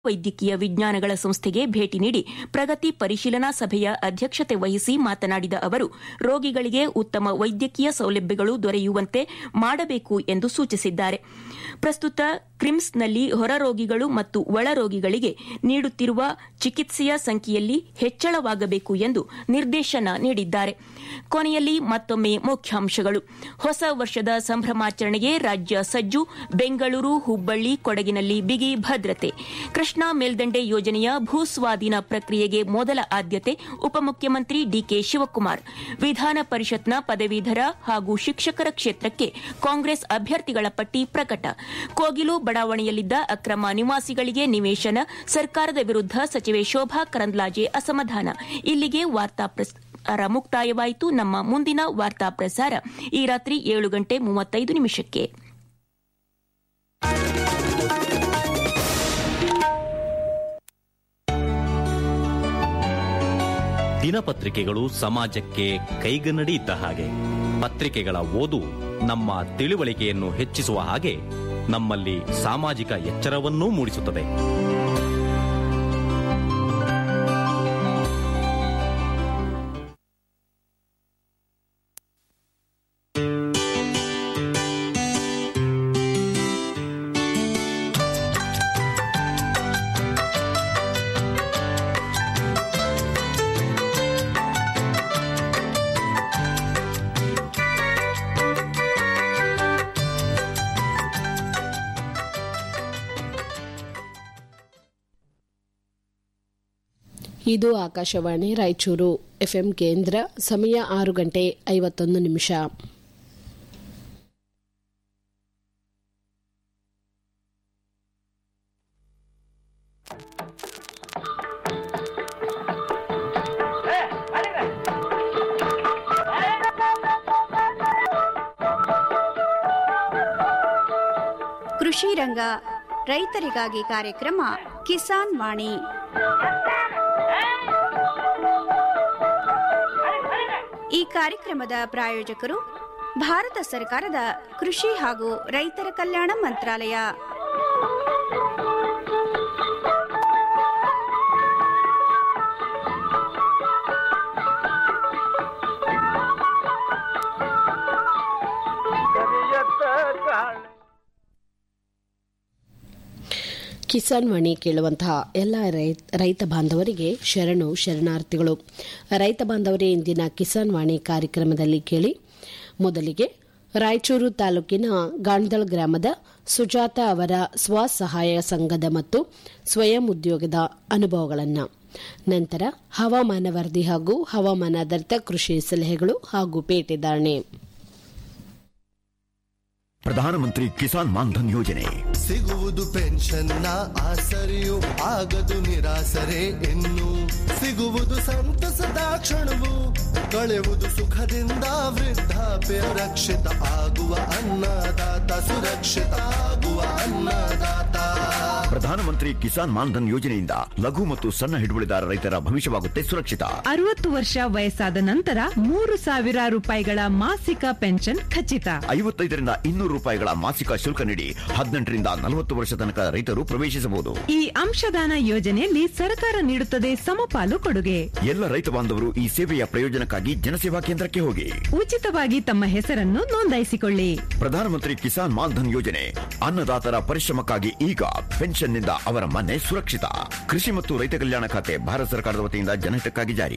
ವೈದ್ಯಕೀಯ ವಿಜ್ಞಾನಗಳ ಸಂಸ್ಥೆಗೆ ಭೇಟಿ ನೀಡಿ ಪ್ರಗತಿ ಪರಿಶೀಲನಾ ಸಭೆಯ ಅಧ್ಯಕ್ಷತೆ ವಹಿಸಿ ಮಾತನಾಡಿದ ಅವರು ರೋಗಿಗಳಿಗೆ ಉತ್ತಮ ವೈದ್ಯಕೀಯ ಸೌಲಭ್ಯಗಳು ದೊರೆಯುವಂತೆ ಮಾಡಬೇಕು ಎಂದು ಸೂಚಿಸಿದ್ದಾರೆ ಪ್ರಸ್ತುತ ಕ್ರಿಮ್ಸ್ನಲ್ಲಿ ಹೊರ ರೋಗಿಗಳು ಮತ್ತು ಒಳ ರೋಗಿಗಳಿಗೆ ನೀಡುತ್ತಿರುವ ಚಿಕಿತ್ಸೆಯ ಸಂಖ್ಯೆಯಲ್ಲಿ ಹೆಚ್ಚಳವಾಗಬೇಕು ಎಂದು ನಿರ್ದೇಶನ ನೀಡಿದ್ದಾರೆ ಕೊನೆಯಲ್ಲಿ ಮತ್ತೊಮ್ಮೆ ಮುಖ್ಯಾಂಶಗಳು ಹೊಸ ವರ್ಷದ ಸಂಭ್ರಮಾಚರಣೆಗೆ ರಾಜ್ಯ ಸಜ್ಜು ಬೆಂಗಳೂರು ಹುಬ್ಬಳ್ಳಿ ಕೊಡಗಿನಲ್ಲಿ ಬಿಗಿ ಭದ್ರತೆ ಕೃಷ್ಣಾ ಮೇಲ್ದಂಡೆ ಯೋಜನೆಯ ಭೂಸ್ವಾಧೀನ ಪ್ರಕ್ರಿಯೆಗೆ ಮೊದಲ ಆದ್ಯತೆ ಉಪಮುಖ್ಯಮಂತ್ರಿ ಡಿಕೆ ಶಿವಕುಮಾರ್ ವಿಧಾನ ಪರಿಷತ್ನ ಪದವೀಧರ ಹಾಗೂ ಶಿಕ್ಷಕರ ಕ್ಷೇತ್ರಕ್ಕೆ ಕಾಂಗ್ರೆಸ್ ಅಭ್ಯರ್ಥಿಗಳ ಪಟ್ಟಿ ಪ್ರಕಟ ಕೋಗಿಲು ಬಡಾವಣೆಯಲ್ಲಿದ್ದ ಅಕ್ರಮ ನಿವಾಸಿಗಳಿಗೆ ನಿವೇಶನ ಸರ್ಕಾರದ ವಿರುದ್ಧ ಸಚಿವೆ ಶೋಭಾ ಕರಂದ್ಲಾಜೆ ಅಸಮಾಧಾನ ಇಲ್ಲಿಗೆ ವಾರ್ತಾ ಪ್ರಸಾರ ಮುಕ್ತಾಯವಾಯಿತು ನಮ್ಮ ಮುಂದಿನ ವಾರ್ತಾ ಪ್ರಸಾರ ಈ ರಾತ್ರಿ ಏಳು ಗಂಟೆ ಮೂವತ್ತೈದು ನಿಮಿಷಕ್ಕೆ ದಿನಪತ್ರಿಕೆಗಳು ಸಮಾಜಕ್ಕೆ ಕೈಗನ್ನಡಿ ಇದ್ದ ಹಾಗೆ ಪತ್ರಿಕೆಗಳ ಓದು ನಮ್ಮ ತಿಳುವಳಿಕೆಯನ್ನು ಹೆಚ್ಚಿಸುವ ಹಾಗೆ ನಮ್ಮಲ್ಲಿ ಸಾಮಾಜಿಕ ಎಚ್ಚರವನ್ನೂ ಮೂಡಿಸುತ್ತದೆ ಇದು ಆಕಾಶವಾಣಿ ರಾಯಚೂರು ಎಫ್ಎಂ ಕೇಂದ್ರ ಸಮಯ ಆರು ಗಂಟೆ ಐವತ್ತೊಂದು ನಿಮಿಷ ಕೃಷಿ ರಂಗ ರೈತರಿಗಾಗಿ ಕಾರ್ಯಕ್ರಮ ಕಿಸಾನ್ ವಾಣಿ ಈ ಕಾರ್ಯಕ್ರಮದ ಪ್ರಾಯೋಜಕರು ಭಾರತ ಸರ್ಕಾರದ ಕೃಷಿ ಹಾಗೂ ರೈತರ ಕಲ್ಯಾಣ ಮಂತ್ರಾಲಯ ಕಿಸಾನ್ ವಾಣಿ ಕೇಳುವಂತಹ ಎಲ್ಲ ರೈತ ಬಾಂಧವರಿಗೆ ಶರಣು ಶರಣಾರ್ಥಿಗಳು ರೈತ ಬಾಂಧವರೇ ಇಂದಿನ ಕಿಸಾನ್ ವಾಣಿ ಕಾರ್ಯಕ್ರಮದಲ್ಲಿ ಕೇಳಿ ಮೊದಲಿಗೆ ರಾಯಚೂರು ತಾಲೂಕಿನ ಗಾಣ್ದಳ್ ಗ್ರಾಮದ ಸುಜಾತ ಅವರ ಸ್ವಸಹಾಯ ಸಂಘದ ಮತ್ತು ಸ್ವಯಂ ಉದ್ಯೋಗದ ಅನುಭವಗಳನ್ನು ನಂತರ ಹವಾಮಾನ ವರದಿ ಹಾಗೂ ಹವಾಮಾನಾಧಾರಿತ ಕೃಷಿ ಸಲಹೆಗಳು ಹಾಗೂ ಪೇಟೆ ಧಾರಣೆ ಪ್ರಧಾನಮಂತ್ರಿ ಕಿಸಾನ್ ಮಾನ್ಧನ್ ಯೋಜನೆ ಸಿಗುವುದು ಪೆನ್ಷನ್ನ ಆಸರೆಯು ಆಗದು ನಿರಾಸರೆ ಇನ್ನು ಸಿಗುವುದು ಸಂತಸದ ಕ್ಷಣವು ಕಳೆಯುವುದು ಸುಖದಿಂದ ವೃದ್ಧಾಪ್ಯ ರಕ್ಷಿತ ಆಗುವ ಅನ್ನದಾತ ಸುರಕ್ಷಿತ ಆಗುವ ಅನ್ನದಾತ ಪ್ರಧಾನಮಂತ್ರಿ ಕಿಸಾನ್ ಮಾನ್ಧನ್ ಯೋಜನೆಯಿಂದ ಲಘು ಮತ್ತು ಸಣ್ಣ ಹಿಡುವಳಿದಾರ ರೈತರ ಭವಿಷ್ಯವಾಗುತ್ತೆ ಸುರಕ್ಷಿತ ಅರವತ್ತು ವರ್ಷ ವಯಸ್ಸಾದ ನಂತರ ಮೂರು ಸಾವಿರ ರೂಪಾಯಿಗಳ ಮಾಸಿಕ ಪೆನ್ಷನ್ ಖಚಿತ ಐವತ್ತೈದರಿಂದ ಇನ್ನೂರು ರೂಪಾಯಿಗಳ ಮಾಸಿಕ ಶುಲ್ಕ ನೀಡಿ ಹದಿನೆಂಟರಿಂದ ನಲವತ್ತು ವರ್ಷ ತನಕ ರೈತರು ಪ್ರವೇಶಿಸಬಹುದು ಈ ಅಂಶದಾನ ಯೋಜನೆಯಲ್ಲಿ ಸರ್ಕಾರ ನೀಡುತ್ತದೆ ಸಮಪಾಲು ಕೊಡುಗೆ ಎಲ್ಲ ರೈತ ಬಾಂಧವರು ಈ ಸೇವೆಯ ಪ್ರಯೋಜನಕ್ಕಾಗಿ ಜನಸೇವಾ ಕೇಂದ್ರಕ್ಕೆ ಹೋಗಿ ಉಚಿತವಾಗಿ ತಮ್ಮ ಹೆಸರನ್ನು ನೋಂದಾಯಿಸಿಕೊಳ್ಳಿ ಪ್ರಧಾನಮಂತ್ರಿ ಕಿಸಾನ್ ಮಾನ್ಧನ್ ಯೋಜನೆ ಅನ್ನದಾತರ ಪರಿಶ್ರಮಕ್ಕಾಗಿ ಈಗ ಪೆನ್ಷನ್ನಿಂದ ಅವರ ಮನೆ ಸುರಕ್ಷಿತ ಕೃಷಿ ಮತ್ತು ರೈತ ಕಲ್ಯಾಣ ಖಾತೆ ಭಾರತ ಸರ್ಕಾರದ ವತಿಯಿಂದ ಜನಹಿತಕ್ಕಾಗಿ ಜಾರಿ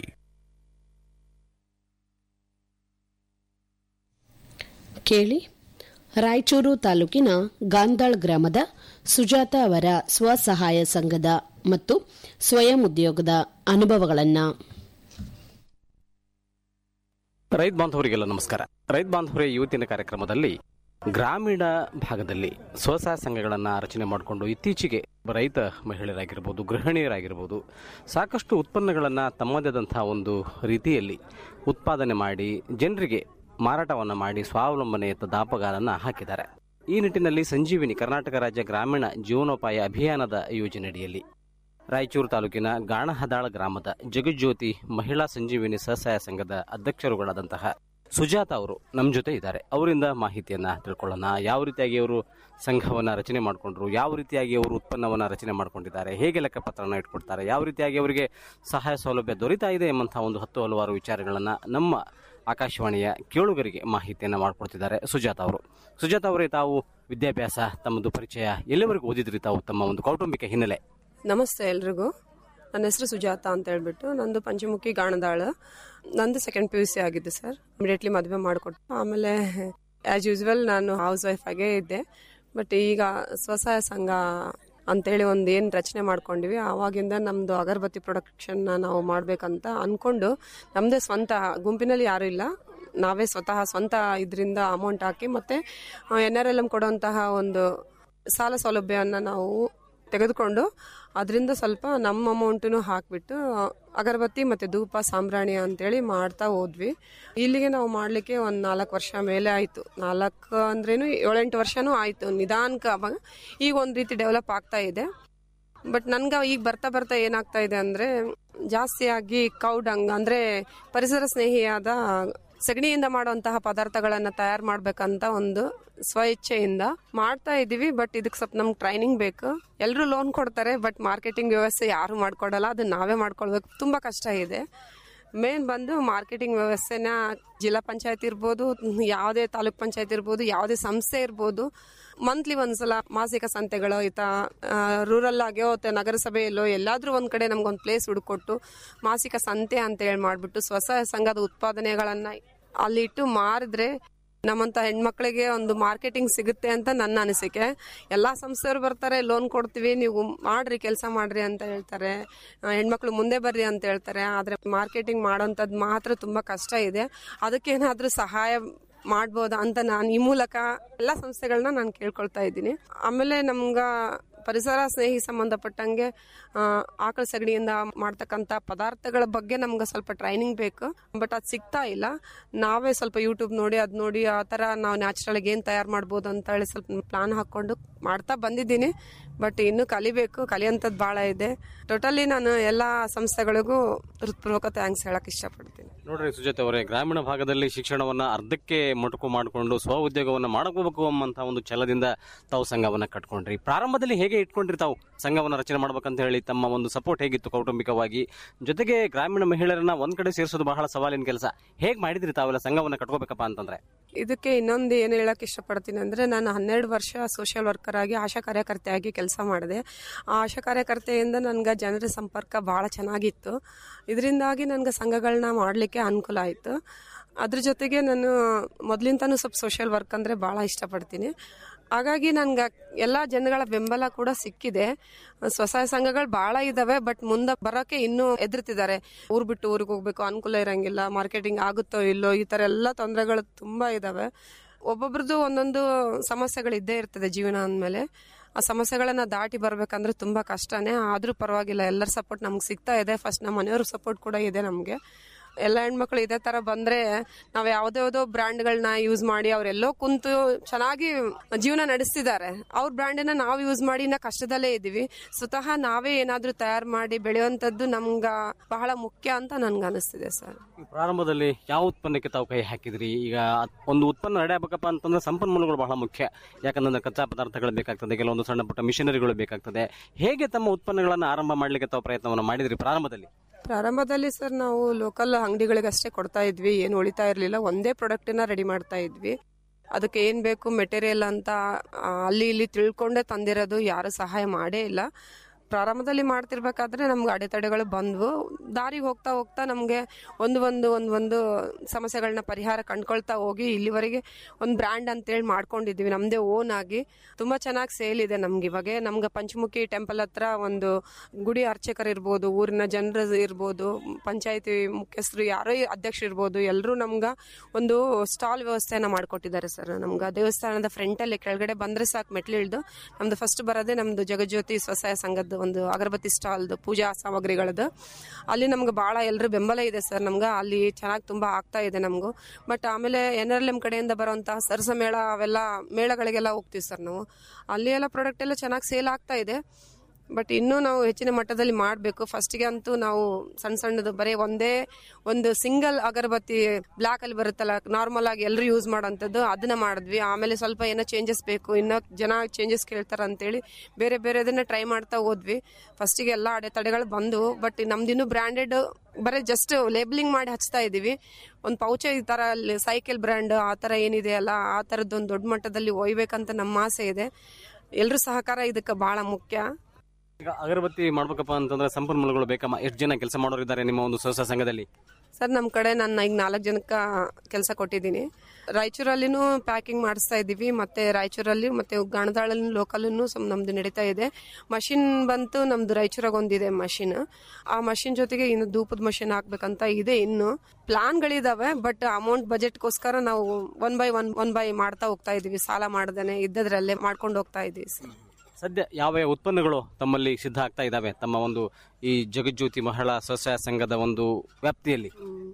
ಕೇಳಿ ರಾಯಚೂರು ತಾಲೂಕಿನ ಗಾಂದಾಳ್ ಗ್ರಾಮದ ಸುಜಾತ ಅವರ ಸ್ವಸಹಾಯ ಸಂಘದ ಮತ್ತು ಸ್ವಯಂ ಉದ್ಯೋಗದ ಅನುಭವಗಳನ್ನು ರೈತ ಬಾಂಧವರಿಗೆಲ್ಲ ನಮಸ್ಕಾರ ರೈತ ಬಾಂಧವರೇ ಇವತ್ತಿನ ಕಾರ್ಯಕ್ರಮದಲ್ಲಿ ಗ್ರಾಮೀಣ ಭಾಗದಲ್ಲಿ ಸ್ವಸಹಾಯ ಸಂಘಗಳನ್ನು ರಚನೆ ಮಾಡಿಕೊಂಡು ಇತ್ತೀಚೆಗೆ ರೈತ ಮಹಿಳೆಯರಾಗಿರ್ಬೋದು ಗೃಹಿಣಿಯರಾಗಿರ್ಬೋದು ಸಾಕಷ್ಟು ಉತ್ಪನ್ನಗಳನ್ನು ತಮ್ಮದಾದಂಥ ಒಂದು ರೀತಿಯಲ್ಲಿ ಉತ್ಪಾದನೆ ಮಾಡಿ ಜನರಿಗೆ ಮಾರಾಟವನ್ನು ಮಾಡಿ ಸ್ವಾವಲಂಬನೆಯತ್ತ ದಾಪಗಾಲನ್ನು ಹಾಕಿದ್ದಾರೆ ಈ ನಿಟ್ಟಿನಲ್ಲಿ ಸಂಜೀವಿನಿ ಕರ್ನಾಟಕ ರಾಜ್ಯ ಗ್ರಾಮೀಣ ಜೀವನೋಪಾಯ ಅಭಿಯಾನದ ಯೋಜನೆಯಡಿಯಲ್ಲಿ ರಾಯಚೂರು ತಾಲೂಕಿನ ಗಾಣಹದಾಳ ಗ್ರಾಮದ ಜಗಜ್ಯೋತಿ ಮಹಿಳಾ ಸಂಜೀವಿನಿ ಸ್ವಸಹಾಯ ಸಂಘದ ಅಧ್ಯಕ್ಷರುಗಳಾದಂತಹ ಸುಜಾತ ಅವರು ನಮ್ಮ ಜೊತೆ ಇದ್ದಾರೆ ಅವರಿಂದ ಮಾಹಿತಿಯನ್ನ ತಿಳ್ಕೊಳ್ಳೋಣ ಯಾವ ರೀತಿಯಾಗಿ ಅವರು ಸಂಘವನ್ನ ರಚನೆ ಮಾಡಿಕೊಂಡ್ರು ಯಾವ ರೀತಿಯಾಗಿ ಅವರು ಉತ್ಪನ್ನವನ್ನ ರಚನೆ ಮಾಡ್ಕೊಂಡಿದ್ದಾರೆ ಹೇಗೆ ಲೆಕ್ಕಪತ್ರನ ಇಟ್ಕೊಡ್ತಾರೆ ಯಾವ ರೀತಿಯಾಗಿ ಅವರಿಗೆ ಸಹಾಯ ಸೌಲಭ್ಯ ದೊರೀತಾ ಇದೆ ಎಂಬಂತಹ ಒಂದು ಹತ್ತು ಹಲವಾರು ವಿಚಾರಗಳನ್ನ ನಮ್ಮ ಆಕಾಶವಾಣಿಯ ಕೇಳುಗರಿಗೆ ಮಾಹಿತಿಯನ್ನ ಮಾಡಿಕೊಡ್ತಿದ್ದಾರೆ ಸುಜಾತ ಅವರು ಸುಜಾತ ಅವರೇ ತಾವು ವಿದ್ಯಾಭ್ಯಾಸ ತಮ್ಮದು ಪರಿಚಯ ಎಲ್ಲಿವರೆಗೂ ಓದಿದ್ರಿ ತಾವು ತಮ್ಮ ಒಂದು ಕೌಟುಂಬಿಕ ಹಿನ್ನೆಲೆ ನಮಸ್ತೆ ಎಲ್ರಿಗೂ ನನ್ನ ಹೆಸರು ಸುಜಾತ ಅಂತ ಹೇಳ್ಬಿಟ್ಟು ನಂದು ಪಂಚಮುಖಿ ಗಾಣದಾಳ ನಂದು ಸೆಕೆಂಡ್ ಪಿ ಯು ಸಿ ಆಗಿದ್ದು ಸರ್ ಇಮಿಡಿಯೇಟ್ಲಿ ಮದುವೆ ಮಾಡಿಕೊಟ್ಟು ಆಮೇಲೆ ಆ್ಯಸ್ ಯೂಸ್ವಲ್ ನಾನು ಹೌಸ್ ವೈಫ್ ಆಗೇ ಇದ್ದೆ ಬಟ್ ಈಗ ಸ್ವಸಹಾಯ ಸಂಘ ಅಂತೇಳಿ ಒಂದು ಏನು ರಚನೆ ಮಾಡ್ಕೊಂಡಿವಿ ಆವಾಗಿಂದ ನಮ್ಮದು ಅಗರಬತ್ತಿ ಪ್ರೊಡಕ್ಷನ್ನ ನಾವು ಮಾಡಬೇಕಂತ ಅಂದ್ಕೊಂಡು ನಮ್ಮದೇ ಸ್ವಂತ ಗುಂಪಿನಲ್ಲಿ ಯಾರೂ ಇಲ್ಲ ನಾವೇ ಸ್ವತಃ ಸ್ವಂತ ಇದರಿಂದ ಅಮೌಂಟ್ ಹಾಕಿ ಮತ್ತು ಎನ್ ಆರ್ ಎಲ್ ಎಮ್ ಕೊಡುವಂತಹ ಒಂದು ಸಾಲ ಸೌಲಭ್ಯವನ್ನು ನಾವು ತೆಗೆದುಕೊಂಡು ಅದರಿಂದ ಸ್ವಲ್ಪ ನಮ್ಮ ಅಮೌಂಟನ್ನು ಹಾಕಿಬಿಟ್ಟು ಅಗರಬತ್ತಿ ಮತ್ತು ಧೂಪ ಸಾಂಬ್ರಾಣಿ ಅಂತೇಳಿ ಮಾಡ್ತಾ ಹೋದ್ವಿ ಇಲ್ಲಿಗೆ ನಾವು ಮಾಡಲಿಕ್ಕೆ ಒಂದು ನಾಲ್ಕು ವರ್ಷ ಮೇಲೆ ಆಯಿತು ನಾಲ್ಕು ಅಂದ್ರೇನು ಏಳೆಂಟು ವರ್ಷನೂ ಆಯಿತು ನಿಧಾನಕ್ಕೆ ಅವಾಗ ಈಗ ಒಂದು ರೀತಿ ಡೆವಲಪ್ ಆಗ್ತಾ ಇದೆ ಬಟ್ ನನ್ಗೆ ಈಗ ಬರ್ತಾ ಬರ್ತಾ ಏನಾಗ್ತಾ ಇದೆ ಅಂದರೆ ಜಾಸ್ತಿಯಾಗಿ ಕೌಡಂಗ್ ಅಂದರೆ ಪರಿಸರ ಸ್ನೇಹಿಯಾದ ಸಗಣಿಯಿಂದ ಮಾಡುವಂತಹ ಪದಾರ್ಥಗಳನ್ನು ತಯಾರು ಮಾಡ್ಬೇಕಂತ ಒಂದು ಸ್ವಇಚ್ಛೆಯಿಂದ ಮಾಡ್ತಾ ಇದೀವಿ ಬಟ್ ಇದಕ್ಕೆ ಸ್ವಲ್ಪ ನಮ್ಗೆ ಟ್ರೈನಿಂಗ್ ಬೇಕು ಎಲ್ಲರೂ ಲೋನ್ ಕೊಡ್ತಾರೆ ಬಟ್ ಮಾರ್ಕೆಟಿಂಗ್ ವ್ಯವಸ್ಥೆ ಯಾರು ಮಾಡ್ಕೊಡಲ್ಲ ಅದನ್ನ ನಾವೇ ಮಾಡ್ಕೊಳ್ಬೇಕು ತುಂಬ ಕಷ್ಟ ಇದೆ ಮೇನ್ ಬಂದು ಮಾರ್ಕೆಟಿಂಗ್ ವ್ಯವಸ್ಥೆನ ಜಿಲ್ಲಾ ಪಂಚಾಯತ್ ಇರ್ಬೋದು ಯಾವುದೇ ತಾಲೂಕ್ ಪಂಚಾಯತ್ ಇರ್ಬೋದು ಯಾವುದೇ ಸಂಸ್ಥೆ ಇರ್ಬೋದು ಮಂತ್ಲಿ ಒಂದ್ಸಲ ಮಾಸಿಕ ಸಂತೆಗಳು ಈತ ರೂರಲ್ ಆಗ್ಯೋ ಅಥವಾ ನಗರಸಭೆಯಲ್ಲೋ ಎಲ್ಲಾದ್ರೂ ಒಂದ್ ಕಡೆ ನಮ್ಗೊಂದು ಪ್ಲೇಸ್ ಹುಡುಕೊಟ್ಟು ಮಾಸಿಕ ಸಂತೆ ಅಂತ ಹೇಳಿ ಮಾಡ್ಬಿಟ್ಟು ಸ್ವಸಹಾಯ ಸಂಘದ ಉತ್ಪಾದನೆಗಳನ್ನ ಅಲ್ಲಿಟ್ಟು ಮಾರಿದ್ರೆ ನಮ್ಮಂತ ಹೆಣ್ಮಕ್ಳಿಗೆ ಒಂದು ಮಾರ್ಕೆಟಿಂಗ್ ಸಿಗುತ್ತೆ ಅಂತ ನನ್ನ ಅನಿಸಿಕೆ ಎಲ್ಲಾ ಸಂಸ್ಥೆಯವರು ಬರ್ತಾರೆ ಲೋನ್ ಕೊಡ್ತೀವಿ ನೀವು ಮಾಡ್ರಿ ಕೆಲಸ ಮಾಡ್ರಿ ಅಂತ ಹೇಳ್ತಾರೆ ಆ, ಹೆಣ್ಮಕ್ಳು ಮುಂದೆ ಬರ್ರಿ ಅಂತ ಹೇಳ್ತಾರೆ ಆದ್ರೆ ಮಾರ್ಕೆಟಿಂಗ್ ಮಾಡೋಂಥದ್ದು ಮಾತ್ರ ತುಂಬಾ ಕಷ್ಟ ಇದೆ ಅದಕ್ಕೇನಾದ್ರೂ ಸಹಾಯ ಮಾಡ್ಬೋದಾ ಅಂತ ನಾನು ಈ ಮೂಲಕ ಎಲ್ಲ ಸಂಸ್ಥೆಗಳನ್ನ ನಾನು ಕೇಳ್ಕೊಳ್ತಾ ಇದ್ದೀನಿ ಆಮೇಲೆ ನಮ್ಗ ಪರಿಸರ ಸ್ನೇಹಿ ಸಂಬಂಧಪಟ್ಟಂಗೆ ಆ, ಆಕಳ ಸಗಣಿಯಿಂದ ಮಾಡ್ತಕ್ಕಂಥ ಪದಾರ್ಥಗಳ ಬಗ್ಗೆ ನಮ್ಗೆ ಸ್ವಲ್ಪ ಟ್ರೈನಿಂಗ್ ಬೇಕು ಬಟ್ ಅದು ಸಿಗ್ತಾ ಇಲ್ಲ ನಾವೇ ಸ್ವಲ್ಪ ಯೂಟ್ಯೂಬ್ ನೋಡಿ ಅದು ನೋಡಿ ಆ ಥರ ನಾವು ನ್ಯಾಚುರಲ್ ಆಗಿ ಏನು ತಯಾರು ಮಾಡ್ಬೋದು ಅಂತ ಹೇಳಿ ಸ್ವಲ್ಪ ಪ್ಲಾನ್ ಹಾಕೊಂಡು ಮಾಡ್ತಾ ಬಂದಿದ್ದೀನಿ ಬಟ್ ಇನ್ನೂ ಕಲಿಬೇಕು ಕಲಿಯೋಂಥದ್ದು ಭಾಳ ಇದೆ ಟೋಟಲಿ ನಾನು ಎಲ್ಲ ಸಂಸ್ಥೆಗಳಿಗೂ ಹೃತ್ಪೂರ್ವಕ ಥ್ಯಾಂಕ್ಸ್ ಹೇಳಕ್ ಇಷ್ಟಪಡ್ತೀನಿ ನೋಡ್ರಿ ಸುಜಾತ ಅವರೇ ಗ್ರಾಮೀಣ ಭಾಗದಲ್ಲಿ ಶಿಕ್ಷಣವನ್ನ ಅರ್ಧಕ್ಕೆ ಮೊಟಕು ಮಾಡಿಕೊಂಡು ಸ್ವ ಉದ್ಯೋಗವನ್ನ ಮಾಡಕೋಬೇಕು ಎಂಬಂತ ಒಂದು ಛಲದಿಂದ ತಾವು ಸಂಘವನ್ನ ಕಟ್ಕೊಂಡ್ರಿ ಪ್ರಾರಂಭದಲ್ಲಿ ಹೇಗೆ ಇಟ್ಕೊಂಡ್ರಿ ತಾವು ಸಂಘವನ್ನ ರಚನೆ ಮಾಡ್ಬೇಕಂತ ಹೇಳಿ ತಮ್ಮ ಒಂದು ಸಪೋರ್ಟ್ ಹೇಗಿತ್ತು ಕೌಟುಂಬಿಕವಾಗಿ ಜೊತೆಗೆ ಗ್ರಾಮೀಣ ಮಹಿಳೆಯರನ್ನ ಒಂದ್ ಕಡೆ ಸೇರಿಸೋದು ಬಹಳ ಸವಾಲಿನ ಕೆಲಸ ಹೇಗ್ ಮಾಡಿದ್ರಿ ತಾವೆಲ್ಲ ಸಂಘವನ್ನ ಕಟ್ಕೋಬೇಕಪ್ಪ ಅಂತಂದ್ರೆ ಇದಕ್ಕೆ ಇನ್ನೊಂದು ಏನು ಹೇಳಕ್ ಇಷ್ಟಪಡ್ತೀನಿ ಅಂದ್ರೆ ನಾನು ಹನ್ನೆರಡು ವರ್ಷ ಸೋಷಿಯಲ್ ವರ್ಕರ್ ಆಗಿ ಆಶಾ ಕಾರ್ಯಕರ್ತೆಯಾಗಿ ಕೆಲಸ ಮಾಡಿದೆ ಆ ಆಶಾ ಕಾರ್ಯಕರ್ತೆಯಿಂದ ನನ್ಗೆ ಜನರ ಸಂಪರ್ಕ ಬಹಳ ಚೆನ್ನಾಗಿತ್ತು ಇದರಿಂದಾಗಿ ನನ್ಗೆ ಸಂಘಗಳನ್ನ ಮಾಡಲಿಕ್ಕೆ ಅನುಕೂಲ ಆಯಿತು ಅದ್ರ ಜೊತೆಗೆ ನಾನು ಮೊದಲಿಂದನೂ ಸ್ವಲ್ಪ ಸೋಷಿಯಲ್ ವರ್ಕ್ ಅಂದರೆ ಭಾಳ ಇಷ್ಟಪಡ್ತೀನಿ ಹಾಗಾಗಿ ನನ್ಗೆ ಎಲ್ಲ ಜನಗಳ ಬೆಂಬಲ ಕೂಡ ಸಿಕ್ಕಿದೆ ಸ್ವಸಹಾಯ ಸಂಘಗಳು ಭಾಳ ಇದಾವೆ ಬಟ್ ಮುಂದೆ ಬರೋಕೆ ಇನ್ನೂ ಎದುರ್ತಿದ್ದಾರೆ ಊರು ಬಿಟ್ಟು ಊರಿಗೆ ಹೋಗ್ಬೇಕು ಅನುಕೂಲ ಇರಂಗಿಲ್ಲ ಮಾರ್ಕೆಟಿಂಗ್ ಆಗುತ್ತೋ ಇಲ್ಲೋ ಈ ಥರ ಎಲ್ಲ ತೊಂದರೆಗಳು ತುಂಬ ಇದಾವೆ ಒಬ್ಬೊಬ್ರದ್ದು ಒಂದೊಂದು ಸಮಸ್ಯೆಗಳು ಇದ್ದೇ ಇರ್ತದೆ ಜೀವನ ಅಂದಮೇಲೆ ಆ ಸಮಸ್ಯೆಗಳನ್ನ ದಾಟಿ ಬರ್ಬೇಕಂದ್ರೆ ತುಂಬಾ ಕಷ್ಟನೇ ಆದ್ರೂ ಪರವಾಗಿಲ್ಲ ಎಲ್ಲರ ಸಪೋರ್ಟ್ ನಮ್ಗೆ ಸಿಗ್ತಾ ಇದೆ ಫಸ್ಟ್ ನಮ್ಮ ಮನೆಯವ್ರ ಸಪೋರ್ಟ್ ಕೂಡ ಇದೆ ನಮಗೆ ಎಲ್ಲ ಹೆಣ್ಮಕ್ಳು ಇದೇ ತರ ಬಂದ್ರೆ ನಾವ್ ಯಾವ್ದಾವ್ದೋ ಬ್ರ್ಯಾಂಡ್ಗಳನ್ನ ಯೂಸ್ ಮಾಡಿ ಅವರೆಲ್ಲೋ ಕುಂತು ಚೆನ್ನಾಗಿ ಜೀವನ ನಡೆಸ್ತಿದ್ದಾರೆ ಅವ್ರ ಬ್ರ್ಯಾಂಡನ್ನ ನಾವು ಯೂಸ್ ಮಾಡಿ ಇನ್ನ ಕಷ್ಟದಲ್ಲೇ ಇದೀವಿ ಸ್ವತಃ ನಾವೇ ಏನಾದ್ರೂ ತಯಾರು ಮಾಡಿ ಬೆಳೆಯುವಂತದ್ದು ನಮ್ಗ ಬಹಳ ಮುಖ್ಯ ಅಂತ ನನ್ಗೆ ಅನಿಸ್ತಿದೆ ಸರ್ ಈ ಪ್ರಾರಂಭದಲ್ಲಿ ಯಾವ ಉತ್ಪನ್ನಕ್ಕೆ ತಾವು ಕೈ ಹಾಕಿದ್ರಿ ಈಗ ಒಂದು ಉತ್ಪನ್ನ ರೆಡಿ ಆಗ್ಬೇಕಪ್ಪ ಅಂತಂದ್ರೆ ಸಂಪನ್ಮೂಲಗಳು ಬಹಳ ಮುಖ್ಯ ಯಾಕಂದ್ರೆ ಕಚ್ಚಾ ಪದಾರ್ಥಗಳು ಬೇಕಾಗ್ತದೆ ಕೆಲವೊಂದು ಸಣ್ಣ ಪುಟ್ಟ ಮಿಷನರಿಗಳು ಬೇಕಾಗ್ತದೆ ಹೇಗೆ ತಮ್ಮ ಉತ್ಪನ್ನಗಳನ್ನು ಆರಂಭ ಮಾಡ್ಲಿಕ್ಕೆ ತಾವು ಪ್ರಯತ್ನವನ್ನು ಮಾಡಿದ್ರಿ ಪ್ರಾರಂಭದಲ್ಲಿ ಪ್ರಾರಂಭದಲ್ಲಿ ಸರ್ ನಾವು ಲೋಕಲ್ ಅಂಗಡಿಗಳಿಗಷ್ಟೇ ಕೊಡ್ತಾ ಇದ್ವಿ ಏನು ಉಳಿತಾ ಇರಲಿಲ್ಲ ಒಂದೇ ಪ್ರಾಡಕ್ಟನ್ನ ರೆಡಿ ಮಾಡ್ತಾ ಇದ್ವಿ ಅದಕ್ಕೆ ಏನು ಬೇಕು ಮೆಟೀರಿಯಲ್ ಅಂತ ಆ, ಅಲ್ಲಿ ಇಲ್ಲಿ ತಿಳ್ಕೊಂಡೇ ತಂದಿರೋದು ಯಾರು ಸಹಾಯ ಮಾಡೇ ಇಲ್ಲ ಪ್ರಾರಂಭದಲ್ಲಿ ಮಾಡ್ತಿರ್ಬೇಕಾದ್ರೆ ನಮ್ಗೆ ಅಡೆತಡೆಗಳು ಬಂದ್ವು ದಾರಿಗೆ ಹೋಗ್ತಾ ಹೋಗ್ತಾ ನಮಗೆ ಒಂದು ಒಂದು ಒಂದು ಒಂದು ಸಮಸ್ಯೆಗಳನ್ನ ಪರಿಹಾರ ಕಂಡ್ಕೊಳ್ತಾ ಹೋಗಿ ಇಲ್ಲಿವರೆಗೆ ಒಂದು ಬ್ರ್ಯಾಂಡ್ ಅಂತೇಳಿ ಮಾಡ್ಕೊಂಡಿದ್ವಿ ನಮ್ಮದೇ ಓನ್ ಆಗಿ ತುಂಬ ಚೆನ್ನಾಗಿ ಸೇಲ್ ಇದೆ ನಮ್ಗೆ ಇವಾಗ ನಮ್ಗೆ ಪಂಚಮುಖಿ ಟೆಂಪಲ್ ಹತ್ರ ಒಂದು ಗುಡಿ ಅರ್ಚಕರು ಇರ್ಬೋದು ಊರಿನ ಜನರು ಇರ್ಬೋದು ಪಂಚಾಯತಿ ಮುಖ್ಯಸ್ಥರು ಯಾರೋ ಅಧ್ಯಕ್ಷರು ಇರ್ಬೋದು ಎಲ್ಲರೂ ನಮ್ಗೆ ಒಂದು ಸ್ಟಾಲ್ ವ್ಯವಸ್ಥೆನ ಮಾಡಿಕೊಟ್ಟಿದ್ದಾರೆ ಸರ್ ನಮ್ಗೆ ದೇವಸ್ಥಾನದ ಫ್ರಂಟಲ್ಲಿ ಕೆಳಗಡೆ ಬಂದ್ರೆ ಸಾಕು ಮೆಟ್ಲಿಳ್ದು ನಮ್ದು ಫಸ್ಟ್ ಬರೋದೇ ನಮ್ದು ಜಗಜ್ಯೋತಿ ಸ್ವಸಹಾಯ ಸಂಘದ ಒಂದು ಅಗರಬತ್ತಿ ಸ್ಟಾಲ್ದು ಪೂಜಾ ಸಾಮಗ್ರಿಗಳದ್ದು ಅಲ್ಲಿ ನಮ್ಗೆ ಭಾಳ ಎಲ್ಲರೂ ಬೆಂಬಲ ಇದೆ ಸರ್ ನಮ್ಗೆ ಅಲ್ಲಿ ಚೆನ್ನಾಗಿ ತುಂಬ ಆಗ್ತಾ ಇದೆ ನಮಗೂ ಬಟ್ ಆಮೇಲೆ ಎನ್ ಆರ್ ಎಲ್ ಎಂ ಕಡೆಯಿಂದ ಬರುವಂತಹ ಸರಸ ಮೇಳ ಅವೆಲ್ಲ ಮೇಳಗಳಿಗೆಲ್ಲ ಹೋಗ್ತೀವಿ ಸರ್ ನಾವು ಅಲ್ಲಿ ಎಲ್ಲ ಪ್ರಾಡಕ್ಟ್ ಎಲ್ಲ ಚೆನ್ನಾಗಿ ಸೇಲ್ ಆಗ್ತಾ ಇದೆ ಬಟ್ ಇನ್ನೂ ನಾವು ಹೆಚ್ಚಿನ ಮಟ್ಟದಲ್ಲಿ ಮಾಡಬೇಕು ಫಸ್ಟಿಗೆ ಅಂತೂ ನಾವು ಸಣ್ಣ ಸಣ್ಣದು ಬರೀ ಒಂದೇ ಒಂದು ಸಿಂಗಲ್ ಅಗರಬತ್ತಿ ಬ್ಲಾಕ್ ಅಲ್ಲಿ ಬರುತ್ತಲ್ಲ ನಾರ್ಮಲ್ ಆಗಿ ಎಲ್ಲರೂ ಯೂಸ್ ಮಾಡೋಂಥದ್ದು ಅದನ್ನ ಮಾಡಿದ್ವಿ ಆಮೇಲೆ ಸ್ವಲ್ಪ ಏನೋ ಚೇಂಜಸ್ ಬೇಕು ಇನ್ನೂ ಜನ ಚೇಂಜಸ್ ಕೇಳ್ತಾರ ಅಂತೇಳಿ ಬೇರೆ ಬೇರೆದನ್ನ ಟ್ರೈ ಮಾಡ್ತಾ ಹೋದ್ವಿ ಫಸ್ಟಿಗೆ ಎಲ್ಲ ಅಡೆತಡೆಗಳು ಬಂದವು ಬಟ್ ನಮ್ದಿನ್ನೂ ಬ್ರ್ಯಾಂಡೆಡ್ ಬರೀ ಜಸ್ಟ್ ಲೇಬಲಿಂಗ್ ಮಾಡಿ ಹಚ್ತಾ ಇದೀವಿ ಒಂದು ಪೌಚ ಈ ತರ ಸೈಕಲ್ ಬ್ರ್ಯಾಂಡ್ ಆ ತರ ಏನಿದೆ ಅಲ್ಲ ಆ ತರದ್ದು ದೊಡ್ಡ ಮಟ್ಟದಲ್ಲಿ ಒಯ್ಬೇಕಂತ ನಮ್ಮ ಆಸೆ ಇದೆ ಎಲ್ರ ಸಹಕಾರ ಇದಕ್ಕೆ ಬಹಳ ಮುಖ್ಯ ಈಗ ಅಗರಬತ್ತಿ ಮಾಡ್ಬೇಕಪ್ಪ ಅಂತಂದ್ರೆ ಸಂಪನ್ಮೂಲಗಳು ಬೇಕಮ್ಮ ಎಷ್ಟು ಜನ ಕೆಲಸ ಮಾಡೋರು ಇದ್ದಾರೆ ನಿಮ್ಮ ಒಂದು ಸ್ವಸಹಾಯ ಸಂಘದಲ್ಲಿ ಸರ್ ನಮ್ಮ ಕಡೆ ನಾನು ಈಗ ನಾಲ್ಕು ಜನಕ್ಕೆ ಕೆಲಸ ಕೊಟ್ಟಿದ್ದೀನಿ ರಾಯಚೂರಲ್ಲಿನೂ ಪ್ಯಾಕಿಂಗ್ ಮಾಡಿಸ್ತಾ ಇದ್ದೀವಿ ಮತ್ತೆ ರಾಯಚೂರಲ್ಲಿ ಮತ್ತೆ ಗಾಣದಾಳಲ್ಲಿ ಲೋಕಲ್ಲೂ ನಮ್ದು ನಡೀತಾ ಇದೆ ಮಷಿನ್ ಬಂತು ನಮ್ದು ರಾಯಚೂರಾಗ ಒಂದಿದೆ ಮಷಿನ್ ಆ ಮಷಿನ್ ಜೊತೆಗೆ ಇನ್ನು ಧೂಪದ ಮಷಿನ್ ಹಾಕ್ಬೇಕಂತ ಇದೆ ಇನ್ನು ಪ್ಲಾನ್ಗಳಿದಾವೆ ಬಟ್ ಅಮೌಂಟ್ ಬಜೆಟ್ಗೋಸ್ಕರ ನಾವು one by one one by ಮಾಡ್ತಾ ಹೋಗ್ತಾ ಇದೀವಿ ಸಾಲ ಮಾಡ್ದೇನೆ ಇದ್ದದ್ರಲ್ಲೇ ಮಾಡ್ಕೊಂಡು ಹೋಗ್ತಾ ಇದೀವಿ ಸರ್ ಸದ್ಯ ಯಾವ ಯಾವ ಉತ್ಪನ್ನಗಳು ತಮ್ಮಲ್ಲಿ ಸಿದ್ಧ ಆಗ್ತಾ ಇದಾವೆ ತಮ್ಮ ಒಂದು ಈ ಜಗಜ್ಯೋತಿ ಮಹಿಳಾ ಸ್ವಸಹಾಯ ಸಂಘದ ಒಂದು ವ್ಯಾಪ್ತಿಯಲ್ಲಿ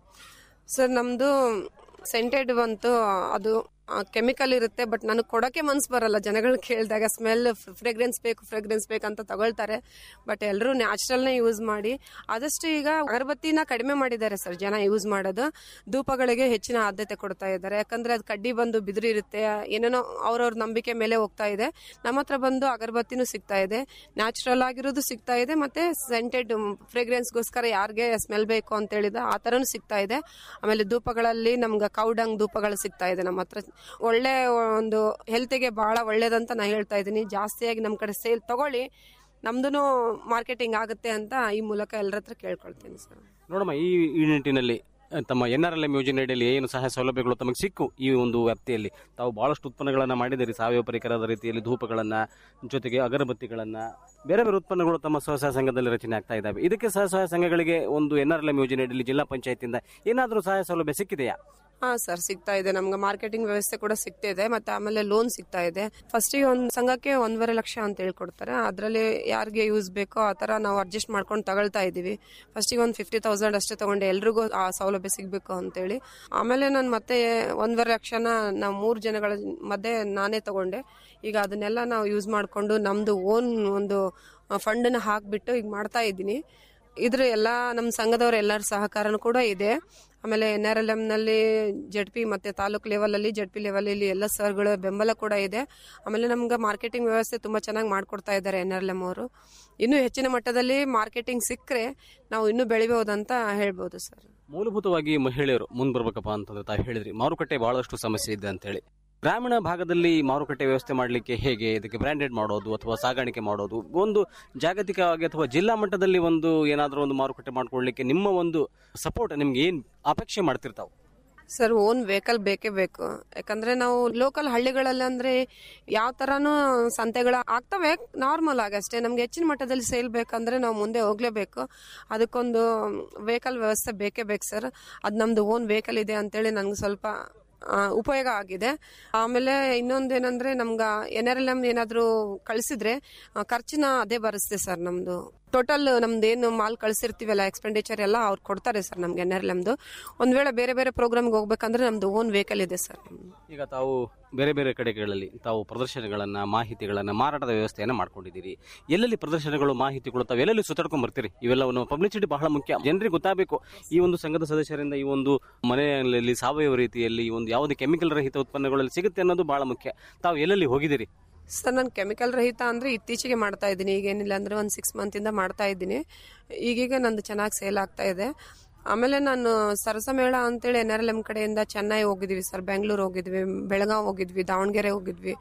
ಸರ್ ನಮ್ದು ಸೆಂಟೆಡ್ ಬಂತು ಅದು ಕೆಮಿಕಲ್ ಇರುತ್ತೆ ಬಟ್ ನನಗೆ ಕೊಡೋಕೆ ಮನ್ಸು ಬರಲ್ಲ ಜನಗಳು ಕೇಳಿದಾಗ ಸ್ಮೆಲ್ ಫ್ರೆಗ್ರೆನ್ಸ್ ಬೇಕು ಫ್ರೆಗ್ರೆನ್ಸ್ ಬೇಕಂತ ತಗೊಳ್ತಾರೆ ಬಟ್ ಎಲ್ಲರೂ ನ್ಯಾಚುರಲ್ನೇ ಯೂಸ್ ಮಾಡಿ ಆದಷ್ಟು ಈಗ ಅಗರಬತ್ತಿನ ಕಡಿಮೆ ಮಾಡಿದ್ದಾರೆ ಸರ್ ಜನ ಯೂಸ್ ಮಾಡೋದು ಧೂಪಗಳಿಗೆ ಹೆಚ್ಚಿನ ಆದ್ಯತೆ ಕೊಡ್ತಾ ಇದ್ದಾರೆ ಯಾಕಂದ್ರೆ ಅದು ಕಡ್ಡಿ ಬಂದು ಬಿದಿರು ಇರುತ್ತೆ ಏನೇನೋ ಅವ್ರವ್ರ ನಂಬಿಕೆ ಮೇಲೆ ಹೋಗ್ತಾ ಇದೆ ನಮ್ಮ ಹತ್ರ ಬಂದು ಅಗರಬತ್ತಿನೂ ಸಿಗ್ತಾ ಇದೆ ನ್ಯಾಚುರಲ್ ಆಗಿರೋದು ಸಿಗ್ತಾ ಇದೆ ಮತ್ತೆ ಸೆಂಟೆಡ್ ಫ್ರೇಗ್ರೆನ್ಸ್ಗೋಸ್ಕರ ಯಾರಿಗೆ ಸ್ಮೆಲ್ ಬೇಕು ಅಂತ ಹೇಳಿದ ಆ ಥರನೂ ಸಿಗ್ತಾ ಇದೆ ಆಮೇಲೆ ಧೂಪಗಳಲ್ಲಿ ನಮ್ಗೆ ಕೌಡಂಗ್ ಧೂಪಗಳು ಸಿಗ್ತಾ ಇದೆ ನಮ್ಮ ಹತ್ರ ಒಳ್ಳೆ ಒಂದು ಹೆಲ್ತಿಗೆ ಬಹಳ ಒಳ್ಳೇದಂತ ನಾ ಹೇಳ್ತಾ ಇದ್ದೀನಿ ಜಾಸ್ತಿಯಾಗಿ ನಮ್ಮ ಕಡೆ ಸೇಲ್ ತಗೊಳ್ಳಿ ನಮ್ದು ಮಾರ್ಕೆಟಿಂಗ್ ಆಗುತ್ತೆ ಅಂತ ಈ ಮೂಲಕ ಎಲ್ಲರ ಹತ್ರ ಕೇಳ್ಕೊಳ್ತೀನಿ ಸರ್ ನೋಡಮ್ಮ ಈ ಈ ನಿಟ್ಟಿನಲ್ಲಿ ಅಹ್, ತಮ್ಮ ಎನ್ ಆರ್ ಎಲ್ ಎಂ ಯೋಜನೆಯಲ್ಲಿ ಏನು ಸಹಾಯ ಸೌಲಭ್ಯಗಳು ತಮಗೆ ಸಿಕ್ಕು ಈ ಒಂದು ವ್ಯಾಪ್ತಿಯಲ್ಲಿ ತಾವು ಬಹಳಷ್ಟು ಉತ್ಪನ್ನಗಳನ್ನು ಮಾಡಿದಿರಿ ಸಾವಯವ ಪರಿಕರದ ರೀತಿಯಲ್ಲಿ ಧೂಪಗಳನ್ನ ಜೊತೆಗೆ ಅಗರಬತ್ತಿಗಳನ್ನ ಬೇರೆ ಬೇರೆ ಉತ್ಪನ್ನಗಳು ತಮ್ಮ ಸ್ವಸಹಾಯ ಸಂಘದಲ್ಲಿ ರಚನೆ ಆಗ್ತಾ ಇದ್ದಾವೆ ಇದಕ್ಕೆ ಸ್ವಸಹಾಯ ಸಂಘಗಳಿಗೆ ಒಂದು ಎನ್ ಆರ್ ಎಲ್ ಎಂ ಯೋಜನೆಯಲ್ಲಿ ಜಿಲ್ಲಾ ಪಂಚಾಯತಿಯಿಂದ ಏನಾದರೂ ಸಹಾಯ ಸೌಲಭ್ಯ ಸಿಕ್ಕಿದೆಯಾ ಹಾ ಸರ್ ಸಿಗ್ತಾ ಇದೆ ನಮ್ಗೆ ಮಾರ್ಕೆಟಿಂಗ್ ವ್ಯವಸ್ಥೆ ಕೂಡ ಸಿಗ್ತಿದೆ ಮತ್ತೆ ಆಮೇಲೆ ಲೋನ್ ಸಿಗ್ತಾ ಇದೆ ಫಸ್ಟಿಗೆ ಒಂದು ಸಂಘಕ್ಕೆ ಒಂದೂವರೆ ಲಕ್ಷ ಅಂತ ಹೇಳ್ಕೊಡ್ತಾರೆ ಅದರಲ್ಲಿ ಯಾರಿಗೆ ಯೂಸ್ ಬೇಕೋ ಆ ತರ ನಾವು ಅಡ್ಜಸ್ಟ್ ಮಾಡ್ಕೊಂಡು ತಗೊಳ್ತಾ ಇದೀವಿ ಫಸ್ಟಿಗೆ ಒಂದು ಫಿಫ್ಟಿ ತೌಸಂಡ್ ಅಷ್ಟೇ ತಗೊಂಡೆ ಎಲ್ರಿಗೂ ಆ ಸೌಲಭ್ಯ ಸಿಗ್ಬೇಕು ಅಂತೇಳಿ ಆಮೇಲೆ ನಾನು ಮತ್ತೆ ಒಂದೂವರೆ ಲಕ್ಷನ ನಾವು ಮೂರು ಜನಗಳ ಮಧ್ಯೆ ನಾನೇ ತಗೊಂಡೆ ಈಗ ಅದನ್ನೆಲ್ಲ ನಾವು ಯೂಸ್ ಮಾಡಿಕೊಂಡು ನಮ್ದು ಓನ್ ಒಂದು ಫಂಡನ್ನ ಹಾಕ್ಬಿಟ್ಟು ಈಗ ಮಾಡ್ತಾ ಇದ್ದೀನಿ ಇದ್ರ ಎಲ್ಲ ನಮ್ಮ ಸಂಘದವ್ರ ಎಲ್ಲರ ಸಹಕಾರನೂ ಕೂಡ ಇದೆ ಆಮೇಲೆ ಎನ್ ಆರ್ ಎಲ್ ನಲ್ಲಿ ಜಡ್ ಪಿ ಮತ್ತೆ ತಾಲೂಕ್ ಲೆವೆಲ್ ಅಲ್ಲಿ ಜಡ್ ಪಿ ಲೆವೆಲ್ ಅಲ್ಲಿ ಎಲ್ಲ ಸರ್ಗಳ ಬೆಂಬಲ ಕೂಡ ಇದೆ ಆಮೇಲೆ ನಮ್ಗೆ ಮಾರ್ಕೆಟಿಂಗ್ ವ್ಯವಸ್ಥೆ ತುಂಬಾ ಚೆನ್ನಾಗಿ ಮಾಡ್ಕೊಡ್ತಾ ಇದ್ದಾರೆ ಎನ್ ಆರ್ ಎಲ್ ಎಂ ಅವರು ಇನ್ನೂ ಹೆಚ್ಚಿನ ಮಟ್ಟದಲ್ಲಿ ಮಾರ್ಕೆಟಿಂಗ್ ಸಿಕ್ಕರೆ ನಾವು ಇನ್ನೂ ಬೆಳಿಬಹುದಂತ ಹೇಳ್ಬೋದು ಸರ್ ಮೂಲಭೂತವಾಗಿ ಮಹಿಳೆಯರು ಮುಂದೆ ಬರ್ಬೇಕಪ್ಪ ಅಂತಂದ್ರೆ ತಾವು ಹೇಳಿದ್ರಿ ಮಾರುಕಟ್ಟೆ ಬಹಳಷ್ಟು ಸಮಸ್ಯೆ ಇದೆ ಅಂತ ಹೇಳಿ ಗ್ರಾಮೀಣ ಭಾಗದಲ್ಲಿ ಮಾರುಕಟ್ಟೆ ವ್ಯವಸ್ಥೆ ಮಾಡಲಿಕ್ಕೆ ಹೇಗೆ ಇದಕ್ಕೆ ಬ್ರ್ಯಾಂಡೆಡ್ ಮಾಡೋದು ಅಥವಾ ಸಾಗಾಣಿಕೆ ಮಾಡೋದು ಒಂದು ಜಾಗತಿಕವಾಗಿ ಅಥವಾ ಜಿಲ್ಲಾ ಮಟ್ಟದಲ್ಲಿ ಒಂದು ಏನಾದರೂ ಒಂದು ಮಾರುಕಟ್ಟೆ ಮಾಡ್ಕೊಳ್ಳಿಕ್ಕೆ ನಿಮ್ಮ ಒಂದು ಸಪೋರ್ಟ್ ನಿಮ್ಗೆ ಏನ್ ಅಪೇಕ್ಷೆ ಮಾಡ್ತಿರ್ತಾವೆ ಸರ್ ಓನ್ ವೆಹಿಕಲ್ ಬೇಕೇ ಬೇಕು ಯಾಕಂದ್ರೆ ನಾವು ಲೋಕಲ್ ಹಳ್ಳಿಗಳಲ್ಲಿ ಅಂದ್ರೆ ಯಾವ ತರಾನು ಸಂತೆಗಳು ಆಗ್ತವೆ ನಾರ್ಮಲ್ ಆಗಿ ಅಷ್ಟೇ ನಮ್ಗೆ ಹೆಚ್ಚಿನ ಮಟ್ಟದಲ್ಲಿ ಸೇಲ್ ಬೇಕಂದ್ರೆ ನಾವು ಮುಂದೆ ಹೋಗ್ಲೇಬೇಕು ಅದಕ್ಕೊಂದು ವೆಹಿಕಲ್ ವ್ಯವಸ್ಥೆ ಬೇಕೇ ಬೇಕು ಸರ್ ಅದು ನಮ್ದು ಓನ್ ವೆಹಿಕಲ್ ಇದೆ ಅಂತೇಳಿ ನನ್ಗೆ ಸ್ವಲ್ಪ ಆ, ಉಪಯೋಗ ಆಗಿದೆ ಆಮೇಲೆ ಇನ್ನೊಂದೇನಂದ್ರೆ ನಮ್ಗ ಎನ್ ಆರ್ ಎಲ್ ಎಂ ಏನಾದ್ರು ಕಳಿಸಿದ್ರೆ ಆ, ಖರ್ಚಿನ ಅದೇ ಬರುತ್ತೆ ಸರ್ ನಮ್ದು ಟೋಟಲ್ ನಮ್ದೇನು ಮಾಲ್ ಕಳಿಸಿರ್ತೀವಲ್ಲ ಎಕ್ಸ್ಪೆಂಡಿಚರ್ ಎಲ್ಲ ಅವ್ರು ಕೊಡ್ತಾರೆ ಸರ್ ನಮ್ಗೆ ಎನ್ ಆರ್ ಎಲ್ ಎಮ್ದು ಒಂದ್ ವೇಳೆ ಬೇರೆ ಬೇರೆ ಪ್ರೋಗ್ರಾಮ್ಗೆ ಹೋಗ್ಬೇಕಂದ್ರೆ ನಮ್ದು ಓನ್ ವೆಹಿಕಲ್ ಇದೆ ಸರ್ ಈಗ ತಾವು ಬೇರೆ ಬೇರೆ ಕಡೆಗಳಲ್ಲಿ ತಾವು ಪ್ರದರ್ಶನಗಳನ್ನ ಮಾಹಿತಿಗಳನ್ನ ಮಾರಾಟದ ವ್ಯವಸ್ಥೆಯನ್ನ ಮಾಡ್ಕೊಂಡಿದ್ದೀರಿ ಎಲ್ಲೆಲ್ಲಿ ಪ್ರದರ್ಶನಗಳು ಮಾಹಿತಿಗಳು ತಾವು ಎಲ್ಲೆಲ್ಲಿ ಸುತ್ತಾಡ್ಕೊಂಡ್ ಬರ್ತೀರಿ ಇವೆಲ್ಲವನ್ನು ಪಬ್ಲಿಸಿಟಿ ಬಹಳ ಮುಖ್ಯ ಜನರಿಗೆ ಗೊತ್ತಾಗಬೇಕು ಈ ಒಂದು ಸಂಘದ ಸದಸ್ಯರಿಂದ ಈ ಒಂದು ಮನೆಯಲ್ಲಿ ಸಾವಯವ ರೀತಿಯಲ್ಲಿ ಈ ಒಂದು ಯಾವುದೇ ಕೆಮಿಕಲ್ ರಹಿತ ಉತ್ಪನ್ನಗಳಲ್ಲಿ ಸಿಗುತ್ತೆ ಅನ್ನೋದು ಬಹಳ ಮುಖ್ಯ ತಾವು ಎಲ್ಲೆಲ್ಲಿ ಹೋಗಿದ್ದೀರಿ ಸರ್ ನಾನು ಕೆಮಿಕಲ್ ರಹಿತ ಅಂದ್ರೆ ಇತ್ತೀಚೆಗೆ ಮಾಡ್ತಾ ಇದ್ದೀನಿ ಈಗ ಏನಿಲ್ಲ ಅಂದ್ರೆ ಒಂದು ಸಿಕ್ಸ್ ಮಂತ್ ಇಂದ ಮಾಡ್ತಾ ಇದ್ದೀನಿ ಈಗೀಗ ನಂದು ಚೆನ್ನಾಗಿ ಸೇಲ್ ಆಗ್ತಾ ಇದೆ ಆಮೇಲೆ ನಾನು ಸರಸ ಮೇಳ ಅಂತೇಳಿ ಎನ್ ಆರ್ ಎಲ್ ಎಂ ಕಡೆಯಿಂದ ಚೆನ್ನೈ ಹೋಗಿದ್ವಿ ಸರ್ ಬೆಂಗಳೂರು ಹೋಗಿದ್ವಿ ಬೆಳಗಾವ್ ಹೋಗಿದ್ವಿ ದಾವಣಗೆರೆ ಹೋಗಿದ್ವಿ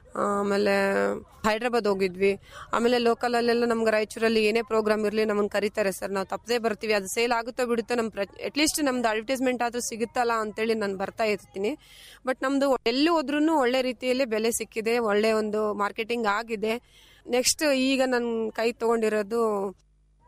ಆಮೇಲೆ ಹೈದ್ರಾಬಾದ್ ಹೋಗಿದ್ವಿ ಆಮೇಲೆ ಲೋಕಲ್ ಅಲ್ಲೆಲ್ಲ ನಮ್ಗೆ ರಾಯಚೂರಲ್ಲಿ ಏನೇ ಪ್ರೋಗ್ರಾಮ್ ಇರಲಿ ನಮ್ಮನ್ನು ಕರೀತಾರೆ ಸರ್ ನಾವು ತಪ್ಪದೇ ಬರ್ತೀವಿ ಅದು ಸೇಲ್ ಆಗುತ್ತೋ ಬಿಡುತ್ತೋ ನಮ್ಮ ಅಟ್ಲೀಸ್ಟ್ ನಮ್ದು ಅಡ್ವರ್ಟೈಸ್ಮೆಂಟ್ ಆದ್ರೂ ಸಿಗುತ್ತಲ್ಲ ಅಂತೇಳಿ ನಾನು ಬರ್ತಾ ಇರ್ತೀನಿ ಬಟ್ ನಮ್ದು ಎಲ್ಲಿ ಹೋದ್ರೂ ಒಳ್ಳೆ ರೀತಿಯಲ್ಲಿ ಬೆಲೆ ಸಿಕ್ಕಿದೆ ಒಳ್ಳೆ ಒಂದು ಮಾರ್ಕೆಟಿಂಗ್ ಆಗಿದೆ ನೆಕ್ಸ್ಟ್ ಈಗ ನನ್ನ ಕೈ ತಗೊಂಡಿರೋದು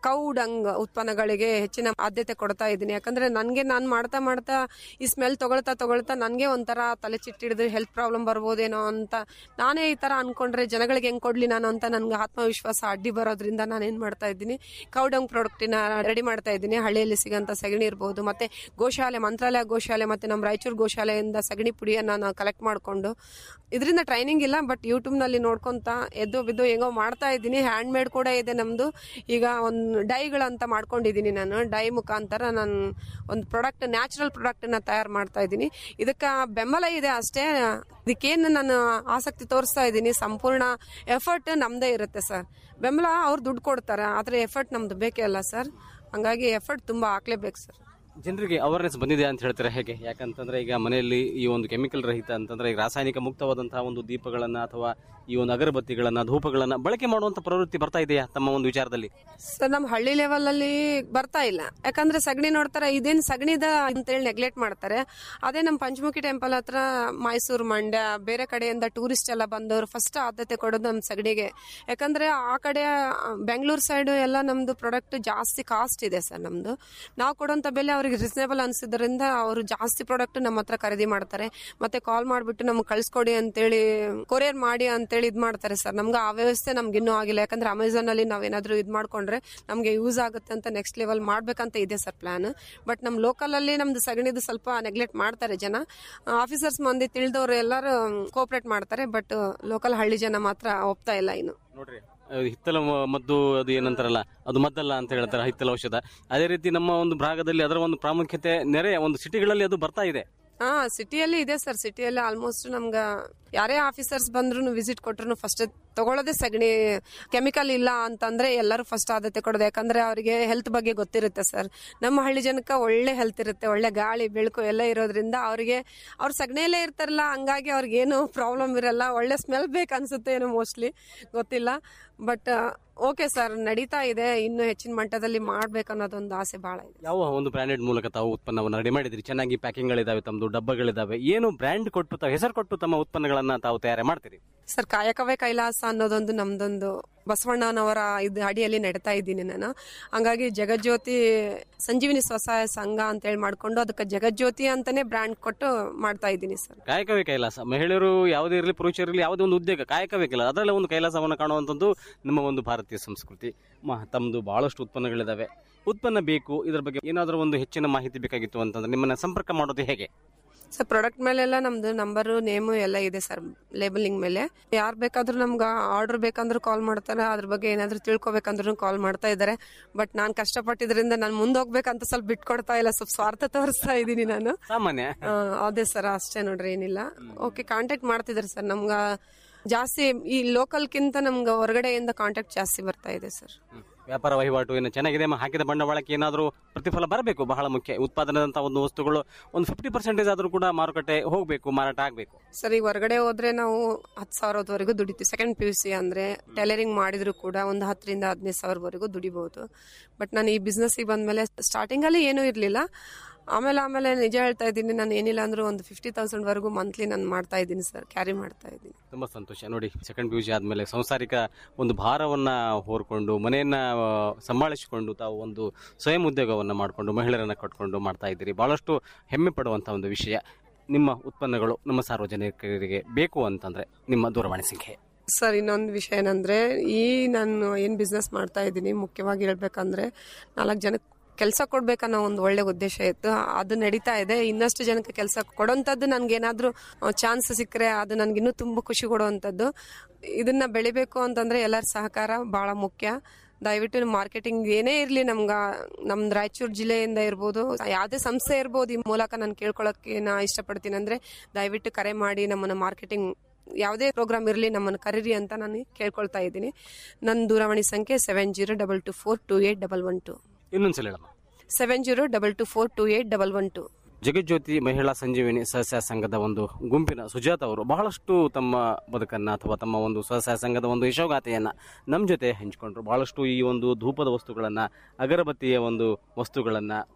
ಕೌಡಂಗ್ ಉತ್ಪನ್ನಗಳಿಗೆ ಹೆಚ್ಚಿನ ಆದ್ಯತೆ ಕೊಡ್ತಾ ಇದ್ದೀನಿ ಯಾಕಂದ್ರೆ ನನಗೆ ನಾನು ಮಾಡ್ತಾ ಮಾಡ್ತಾ ಈ ಸ್ಮೆಲ್ ತಗೊಳ್ತಾ ತಗೊಳ್ತಾ ನನಗೆ ಒಂಥರ ತಲೆ ಚಿಟ್ಟಿಡಿದು ಹೆಲ್ತ್ ಪ್ರಾಬ್ಲಮ್ ಬರ್ಬೋದೇನೋ ಅಂತ ನಾನೇ ಈ ತರ ಅನ್ಕೊಂಡ್ರೆ ಜನಗಳಿಗೆ ಹೆಂಗ್ ಕೊಡ್ಲಿ ನಾನು ಅಂತ ನನ್ಗೆ ಆತ್ಮವಿಶ್ವಾಸ ಅಡ್ಡಿ ಬರೋದ್ರಿಂದ ನಾನು ಏನ್ ಮಾಡ್ತಾ ಇದ್ದೀನಿ ಕೌಡಂಗ್ ಪ್ರಾಡಕ್ಟಿನ ರೆಡಿ ಮಾಡ್ತಾ ಇದ್ದೀನಿ ಹಳ್ಳಿಯಲ್ಲಿ ಸಿಗಂತ ಸಗಣಿ ಇರ್ಬೋದು ಮತ್ತೆ ಗೋಶಾಲೆ ಮಂತ್ರಾಲಯ ಗೋಶಾಲೆ ಮತ್ತೆ ನಮ್ಮ ರಾಯಚೂರು ಗೋಶಾಲೆಯಿಂದ ಸಗಣಿ ಪುಡಿಯನ್ನ ನಾನು ಕಲೆಕ್ಟ್ ಮಾಡ್ಕೊಂಡು ಇದರಿಂದ ಟ್ರೈನಿಂಗ್ ಇಲ್ಲ ಬಟ್ ಯೂಟ್ಯೂಬ್ ನಲ್ಲಿ ನೋಡ್ಕೊಂತ ಎದ್ದು ಬಿದ್ದು ಹೆಂಗೋ ಮಾಡ್ತಾ ಇದ್ದೀನಿ ಹ್ಯಾಂಡ್ ಮೇಡ್ ಕೂಡ ಇದೆ ನಮ್ದು ಈಗ ಒಂದು ಡೈಗಳಂತ ಮಾಡ್ಕೊಂಡಿದ್ದೀನಿ ನಾನು ಡೈ ಮುಖಾಂತರ ನಾನು ಒಂದು ಪ್ರಾಡಕ್ಟ್ ನ್ಯಾಚುರಲ್ ಪ್ರಾಡಕ್ಟ್ ನ ತಯಾರು ಮಾಡ್ತಾ ಇದ್ದೀನಿ ಇದಕ್ಕೆ ಬೆಂಬಲ ಇದೆ ಅಷ್ಟೇ ಇದಕ್ಕೇನು ನಾನು ಆಸಕ್ತಿ ತೋರಿಸ್ತಾ ಇದ್ದೀನಿ ಸಂಪೂರ್ಣ ಎಫರ್ಟ್ ನಮ್ದೇ ಇರುತ್ತೆ ಸರ್ ಬೆಂಬಲ ಅವ್ರು ದುಡ್ಡು ಕೊಡ್ತಾರೆ ಆದ್ರೆ ಎಫರ್ಟ್ ನಮ್ದು ಬೇಕೇ ಅಲ್ಲ ಸರ್ ಹಂಗಾಗಿ ಎಫರ್ಟ್ ತುಂಬಾ ಹಾಕ್ಲೇಬೇಕು ಸರ್ ಜನರಿಗೆ ಅವೇರ್ನೆಸ್ ಬಂದಿದೆ ಅಂತ ಹೇಳ್ತಾರೆ ಹೇಗೆ ಯಾಕಂತಂದ್ರೆ ಈಗ ಮನೆಯಲ್ಲಿ ಈ ಒಂದು ಕೆಮಿಕಲ್ ರಹಿತ ಅಂತಂದ್ರೆ ಈಗ ರಾಸಾಯನಿಕ ಮುಕ್ತವಾದಂತಹ ಒಂದು ದೀಪಗಳನ್ನ ಅಥವಾ ಈ ಒಂದು ಅಗರಬತ್ತಿಗಳನ್ನ ಧೂಪಗಳನ್ನ ಬಳಕೆ ಮಾಡುವಂತ ಪ್ರವೃತ್ತಿ ಬರ್ತಾ ಇದೆಯಾ ತಮ್ಮ ಒಂದು ವಿಚಾರದಲ್ಲಿ ಸರ್ ನಮ್ಮ ಹಳ್ಳಿ ಲೆವೆಲ್ ಅಲ್ಲಿ ಬರ್ತಾ ಇಲ್ಲ ಯಾಕಂದ್ರೆ ಸಗಣಿ ನೋಡ್ತಾರೆ ಇದೇನ್ ಸಗಣಿದ ಅಂತೇಳಿ ನೆಗ್ಲೆಕ್ಟ್ ಮಾಡ್ತಾರೆ ಅದೇ ನಮ್ಮ ಪಂಚಮುಖಿ ಟೆಂಪಲ್ ಹತ್ರ ಮೈಸೂರು ಮಂಡ್ಯ ಬೇರೆ ಕಡೆಯಿಂದ ಟೂರಿಸ್ಟ್ ಎಲ್ಲ ಬಂದವರು ಫಸ್ಟ್ ಆದ್ಯತೆ ಕೊಡೋದು ನಮ್ಮ ಸಗಣಿಗೆ ಯಾಕಂದ್ರೆ ಆ ಕಡೆ ಬೆಂಗಳೂರು ಸೈಡ್ ಎಲ್ಲ ನಮ್ದು ಪ್ರಾಡಕ್ಟ್ ಜಾಸ್ತಿ ಕಾಸ್ಟ್ ಇದೆ ಸರ್ ನಮ್ದು ನಾವು ಕೊಡೋಂತ ಬೆಲೆ ಅವ್ರಿಗೆ ರೀಸನೇಬಲ್ ಅನ್ಸಿದ್ರಿಂದ ಅವರು ಜಾಸ್ತಿ ಪ್ರಾಡಕ್ಟ್ ನಮ್ಮ ಹತ್ರ ಖರೀದಿ ಮಾಡ್ತಾರೆ ಮತ್ತೆ ಕಾಲ್ ಮಾಡ್ಬಿಟ್ಟು ನಮ್ಗೆ ಕಳ್ಸ್ಕೊಡಿ ಅಂತೇಳಿ ಕೊರಿಯರ್ ಮಾಡಿ ಅಂತೇಳಿ ಇದ್ ಮಾಡ್ತಾರೆ ಸರ್ ನಮ್ಗೆ ಆ ವ್ಯವಸ್ಥೆ ನಮ್ಗೆ ಇನ್ನೂ ಆಗಿಲ್ಲ ಯಾಕಂದ್ರೆ ಅಮೆಝಾನ್ ಅಲ್ಲಿ ನಾವೇನಾದ್ರೂ ಇದ್ ಮಾಡ್ಕೊಂಡ್ರೆ ನಮ್ಗೆ ಯೂಸ್ ಆಗುತ್ತೆ ಅಂತ ನೆಕ್ಸ್ಟ್ ಲೆವೆಲ್ ಮಾಡ್ಬೇಕಂತ ಇದೆ ಸರ್ ಪ್ಲಾನ್ ಬಟ್ ನಮ್ ಲೋಕಲ್ ಅಲ್ಲಿ ನಮ್ದು ಸಗಣಿದು ಸ್ವಲ್ಪ ನೆಗ್ಲೆಕ್ಟ್ ಮಾಡ್ತಾರೆ ಜನ ಆಫೀಸರ್ಸ್ ಮಂದಿ ತಿಳಿದವರು ಎಲ್ಲರೂ ಕೋಪರೇಟ್ ಮಾಡ್ತಾರೆ ಬಟ್ ಲೋಕಲ್ ಹಳ್ಳಿ ಜನ ಮಾತ್ರ ಒಪ್ತಾ ಇಲ್ಲ ಇನ್ನು ನೋಡ್ರಿ ಅದು ಹಿತ್ತಲ ಮ- ಮದ್ದು ಅದು ಏನಂತಾರಲ್ಲ ಅದು ಮದ್ದಲ್ಲ ಅಂತ ಹೇಳ್ತಾರೆ ಹಿತ್ತಲ ಔಷಧ ಅದೇ ರೀತಿ ನಮ್ಮ ಒಂದು ಭಾಗದಲ್ಲಿ ಅದರ ಒಂದು ಪ್ರಾಮುಖ್ಯತೆ ನೆರೆ ಒಂದು ಸಿಟಿಗಳಲ್ಲಿ ಅದು ಬರ್ತಾ ಇದೆ ಹಾ ಸಿಟಿಯಲ್ಲಿ ಇದೆ ಸರ್ ಸಿಟಿಯಲ್ಲಿ ಆಲ್ಮೋಸ್ಟ್ ನಮ್ಗ ಯಾರೇ ಆಫೀಸರ್ಸ್ ಬಂದ್ರು ವಿಸಿಟ್ ಕೊಟ್ರು ಫಸ್ಟ್ ತಗೊಳ್ಳೋದೇ ಸಗಣಿ ಕೆಮಿಕಲ್ ಇಲ್ಲ ಅಂತಂದ್ರೆ ಎಲ್ಲರೂ ಫಸ್ಟ್ ಆದ್ಯತೆ ಕೊಡೋದು ಯಾಕಂದ್ರೆ ಅವರಿಗೆ ಹೆಲ್ತ್ ಬಗ್ಗೆ ಗೊತ್ತಿರುತ್ತೆ ಸರ್ ನಮ್ಮ ಹಳ್ಳಿ ಜನಕ್ಕೆ ಒಳ್ಳೆ ಹೆಲ್ತ್ ಇರುತ್ತೆ ಒಳ್ಳೆ ಗಾಳಿ ಬೆಳಕು ಎಲ್ಲ ಇರೋದ್ರಿಂದ ಅವರಿಗೆ ಅವ್ರ ಸಗಣಿಯಲ್ಲೇ ಇರ್ತಾರಲ್ಲ ಹಂಗಾಗಿ ಅವ್ರಿಗೆ ಏನು ಪ್ರಾಬ್ಲಮ್ ಇರಲ್ಲ ಒಳ್ಳೆ ಸ್ಮೆಲ್ ಬೇಕು ಅನ್ಸುತ್ತೆ ಏನೋ ಮೋಸ್ಟ್ಲಿ ಗೊತ್ತಿಲ್ಲ ಬಟ್ ಓಕೆ ಸರ್ ನಡೀತಾ ಇದೆ ಇನ್ನು ಹೆಚ್ಚಿನ ಮಟ್ಟದಲ್ಲಿ ಮಾಡ್ಬೇಕು ಅನ್ನೋದೊಂದು ಆಸೆ ಬಹಳ ಇದೆ ಯಾವ ಒಂದು ಬ್ರಾಂಡೆಡ್ ಮೂಲಕ ತಾವು ಉತ್ಪನ್ನವನ್ನು ರೆಡಿ ಮಾಡಿದ್ರಿ ಚೆನ್ನಾಗಿ ಪ್ಯಾಕಿಂಗ್ಗಳಿದಾವೆ ತಮ್ಮದು ಡಬ್ಬಗಳಿದಾವೆ ಏನು ಬ್ರ್ಯಾಂಡ್ ಕೊಟ್ಟು ತಾವು ಹೆಸರು ಕೊಟ್ಟು ತಮ್ಮ ಉತ್ಪನ್ನಗಳನ್ನ ತಾವು ತಯಾರಿ ಮಾಡ್ತೀರಿ ಸರ್ ಕಾಯಕವೇ ಕೈಲಾಸ ಅನ್ನೋದೊಂದು ನಮ್ದೊಂದು ಬಸವಣ್ಣನವರ ಇದು ಅಡಿಯಲ್ಲಿ ನಡೀತಾ ಇದ್ದೀನಿ ನಾನು ಹಂಗಾಗಿ ಜಗಜ್ಯೋತಿ ಸಂಜೀವಿನಿ ಸ್ವಸಹಾಯ ಸಂಘ ಅಂತ ಹೇಳಿ ಮಾಡ್ಕೊಂಡು ಅದಕ್ಕೆ ಜಗಜ್ಯೋತಿ ಅಂತಾನೆ ಬ್ರ್ಯಾಂಡ್ ಕೊಟ್ಟು ಮಾಡ್ತಾ ಇದ್ದೀನಿ ಸರ್ ಕಾಯಕವೇ ಕೈಲಾಸ ಮಹಿಳೆಯರು ಯಾವುದೇ ಇರಲಿ ಪುರುಷರಿರಲಿ ಯಾವುದೇ ಒಂದು ಉದ್ಯೋಗ ಕಾಯಕವೇ ಕೈಲಾಸ ಅದರಲ್ಲೇ ಒಂದು ಕೈಲಾಸವನ್ನು ಕಾಣುವಂಥದ್ದು ನಮ್ಮ ಒಂದು ಭಾರತೀಯ ಸಂಸ್ಕೃತಿ ಮ ತಮ್ಮದು ಬಹಳಷ್ಟು ಉತ್ಪನ್ನಗಳಿದಾವೆ ಉತ್ಪನ್ನ ಬೇಕು ಇದರ ಬಗ್ಗೆ ಏನಾದರೂ ಒಂದು ಹೆಚ್ಚಿನ ಮಾಹಿತಿ ಬೇಕಾಗಿತ್ತು ಅಂತಂದ್ರೆ ನಿಮ್ಮನ್ನ ಸಂಪರ್ಕ ಮಾಡೋದು ಹೇಗೆ ಸರ್ ಪ್ರಾಡಕ್ಟ್ ಮೇಲೆಲ್ಲ ನಮ್ದು ನಂಬರು ನೇಮು ಎಲ್ಲ ಇದೆ ಸರ್ ಲೇಬಲಿಂಗ್ ಮೇಲೆ ಯಾರು ಬೇಕಾದ್ರೂ ನಮ್ಗೆ ಆರ್ಡರ್ ಬೇಕಂದ್ರೂ ಕಾಲ್ ಮಾಡ್ತಾರೆ ಅದ್ರ ಬಗ್ಗೆ ಏನಾದ್ರೂ ತಿಳ್ಕೊಬೇಕಂದ್ರೂ ಕಾಲ್ ಮಾಡ್ತಾ ಇದ್ದಾರೆ ಬಟ್ ನಾನು ಕಷ್ಟಪಟ್ಟಿದ್ರಿಂದ ನಾನು ಮುಂದೆ ಹೋಗ್ಬೇಕಂತ ಸ್ವಲ್ಪ ಬಿಟ್ಕೊಡ್ತಾ ಇಲ್ಲ ಸ್ವಲ್ಪ ಸ್ವಾರ್ಥ ತೋರಿಸ್ತಾ ಇದ್ದೀನಿ ನಾನು ಸಾಮಾನ್ಯ ಆ, ಅದೇ ಸರ್ ಅಷ್ಟೇ ನೋಡ್ರಿ ಏನಿಲ್ಲ ಓಕೆ ಕಾಂಟ್ಯಾಕ್ಟ್ ಮಾಡ್ತಿದ್ದಾರೆ ಸರ್ ನಮ್ಗ ಜಾಸ್ತಿ ಈ ಲೋಕಲ್ಕಿಂತ ನಮ್ಗೆ ಹೊರಗಡೆಯಿಂದ ಕಾಂಟ್ಯಾಕ್ಟ್ ಜಾಸ್ತಿ ಬರ್ತಾ ಇದೆ ಸರ್ ವ್ಯಾಪಾರ ವಹಿವಾಟು ಏನು ಚೆನ್ನಾಗಿದೆ ಮ- ಹಾಕಿದ ಬಂಡವಾಳಕ್ಕೆ ಏನಾದರೂ ಪ್ರತಿಫಲ ಬರಬೇಕು ಬಹಳ ಮುಖ್ಯ ಉತ್ಪಾದನೆದಂತ ಒಂದು ವಸ್ತುಗಳು ಒಂದು ಫಿಫ್ಟಿ ಪರ್ಸೆಂಟೇಜ್ ಆದರೂ ಕೂಡ ಮಾರುಕಟ್ಟೆ ಹೋಗಬೇಕು ಮಾರಾಟ ಆಗಬೇಕು ಸರ್ ಈಗ ಹೊರಗಡೆ ಹೋದ್ರೆ ನಾವು ಹತ್ತು ಸಾವಿರದವರೆಗೂ ದುಡಿತೀವಿ ಸೆಕೆಂಡ್ ಪಿ ಯು ಸಿ ಅಂದ್ರೆ ಟೈಲರಿಂಗ್ ಮಾಡಿದ್ರು ಕೂಡ ಒಂದು ಹತ್ತರಿಂದ ಹದಿನೈದು ಸಾವಿರವರೆಗೂ ದುಡಿಬಹುದು ಬಟ್ ನಾನು ಈ ಬಿಸ್ನೆಸ್ಸಿಗೆ ಬಂದ್ಮೇಲೆ ಸ್ಟಾರ್ಟಿಂಗ್ ಅಲ್ಲಿ ಏನೂ ಇರಲಿಲ್ಲ ಆಮೇಲೆ ಆಮೇಲೆ ನಿಜ ಹೇಳ್ತಾ ಇದ್ದೀನಿ ನಾನು ಏನಿಲ್ಲ ಅಂದ್ರೂ ಒಂದು ಫಿಫ್ಟಿ ತೌಸಂಡ್ ವರೆಗೂ ಮಂತ್ಲಿ ನಾನು ಮಾಡ್ತಾ ಇದ್ದೀನಿ ಸರ್ ಕ್ಯಾರಿ ಮಾಡ್ತಾ ಇದ್ದೀನಿ ತುಂಬಾ ಸಂತೋಷ ನೋಡಿ ಸೆಕೆಂಡ್ ಪಿ ಯು ಸಿ ಆದಮೇಲೆ ಸಂಸಾರಿಕ ಒಂದು ಭಾರವನ್ನ ಹೊರ್ಕೊಂಡು ಮನೆಯನ್ನ ಆ, ಸಂಭಾಳಿಸಿಕೊಂಡು ತಾವು ಒಂದು ಸ್ವಯಂ ಉದ್ಯೋಗವನ್ನು ಮಾಡಿಕೊಂಡು ಮಹಿಳೆಯರನ್ನ ಕಟ್ಕೊಂಡು ಮಾಡ್ತಾ ಇದ್ದೀರಿ ಬಹಳಷ್ಟು ಹೆಮ್ಮೆ ಪಡುವಂತ ಒಂದು ವಿಷಯ ನಿಮ್ಮ ಉತ್ಪನ್ನಗಳು ನಮ್ಮ ಸಾರ್ವಜನಿಕರಿಗೆ ಬೇಕು ಅಂತಂದ್ರೆ ನಿಮ್ಮ ದೂರವಾಣಿ ಸಂಖ್ಯೆ ಸರ್ ಇನ್ನೊಂದು ವಿಷಯ ಏನಂದ್ರೆ ಈ ನಾನು ಏನ್ ಬಿಸ್ನೆಸ್ ಮಾಡ್ತಾ ಇದ್ದೀನಿ ಮುಖ್ಯವಾಗಿ ಹೇಳ್ಬೇಕಂದ್ರೆ ನಾಲ್ಕು ಜನಕ್ಕೆ ಕೆಲಸ ಕೊಡ್ಬೇಕನ್ನೋ ಒಂದು ಒಳ್ಳೆ ಉದ್ದೇಶ ಇತ್ತು ಅದು ನಡೀತಾ ಇದೆ ಇನ್ನಷ್ಟು ಜನಕ್ಕೆ ಕೆಲಸ ಕೊಡೋಂಥದ್ದು ನನ್ಗೇನಾದ್ರೂ ಚಾನ್ಸ್ ಸಿಕ್ಕರೆ ಅದು ನನ್ಗಿನ್ನೂ ತುಂಬಾ ಖುಷಿ ಕೊಡುವಂಥದ್ದು ಇದನ್ನ ಬೆಳಿಬೇಕು ಅಂತಂದ್ರೆ ಎಲ್ಲರ ಸಹಕಾರ ಬಹಳ ಮುಖ್ಯ ದಯವಿಟ್ಟು ಮಾರ್ಕೆಟಿಂಗ್ ಏನೇ ಇರಲಿ ನಮ್ಗ ನಮ್ದು ರಾಯಚೂರು ಜಿಲ್ಲೆಯಿಂದ ಇರ್ಬೋದು ಯಾವುದೇ ಸಂಸ್ಥೆ ಇರ್ಬೋದು ಈ ಮೂಲಕ ನಾನು ಕೇಳ್ಕೊಳಕ್ಕೆ ನಾ ಇಷ್ಟಪಡ್ತೀನಿ ಅಂದ್ರೆ ದಯವಿಟ್ಟು ಕರೆ ಮಾಡಿ ನಮ್ಮನ್ನ ಮಾರ್ಕೆಟಿಂಗ್ ಯಾವುದೇ ಪ್ರೋಗ್ರಾಮ್ ಇರಲಿ ನಮ್ಮನ್ನು ಕರೀರಿ ಅಂತ ನಾನು ಕೇಳ್ಕೊಳ್ತಾ ಇದ್ದೀನಿ ನನ್ನ ದೂರವಾಣಿ ಸಂಖ್ಯೆ seven zero double two four two eight double one two ಇನ್ನೊಂದ್ಸಲ ಹೇಳಮ್ಮ seven zero double two four two eight double one two Jagajyothi ಮಹಿಳಾ ಸಂಜೀವಿನಿ ಸ್ವಸಹಾಯ ಸಂಘದ ಒಂದು ಗುಂಪಿನ ಸುಜಾತ ಅವರು ಬಹಳಷ್ಟು ತಮ್ಮ ಬದುಕನ್ನ ಅಥವಾ ತಮ್ಮ ಒಂದು ಸ್ವಸಹಾಯ ಸಂಘದ ಒಂದು ಯಶೋಗಾಥೆಯನ್ನ ನಮ್ಮ ಜೊತೆ ಹಂಚಿಕೊಂಡ್ರು ಬಹಳಷ್ಟು ಈ ಒಂದು ಧೂಪದ ವಸ್ತುಗಳನ್ನ ಅಗರಬತ್ತಿಯ ಒಂದು ವಸ್ತುಗಳನ್ನ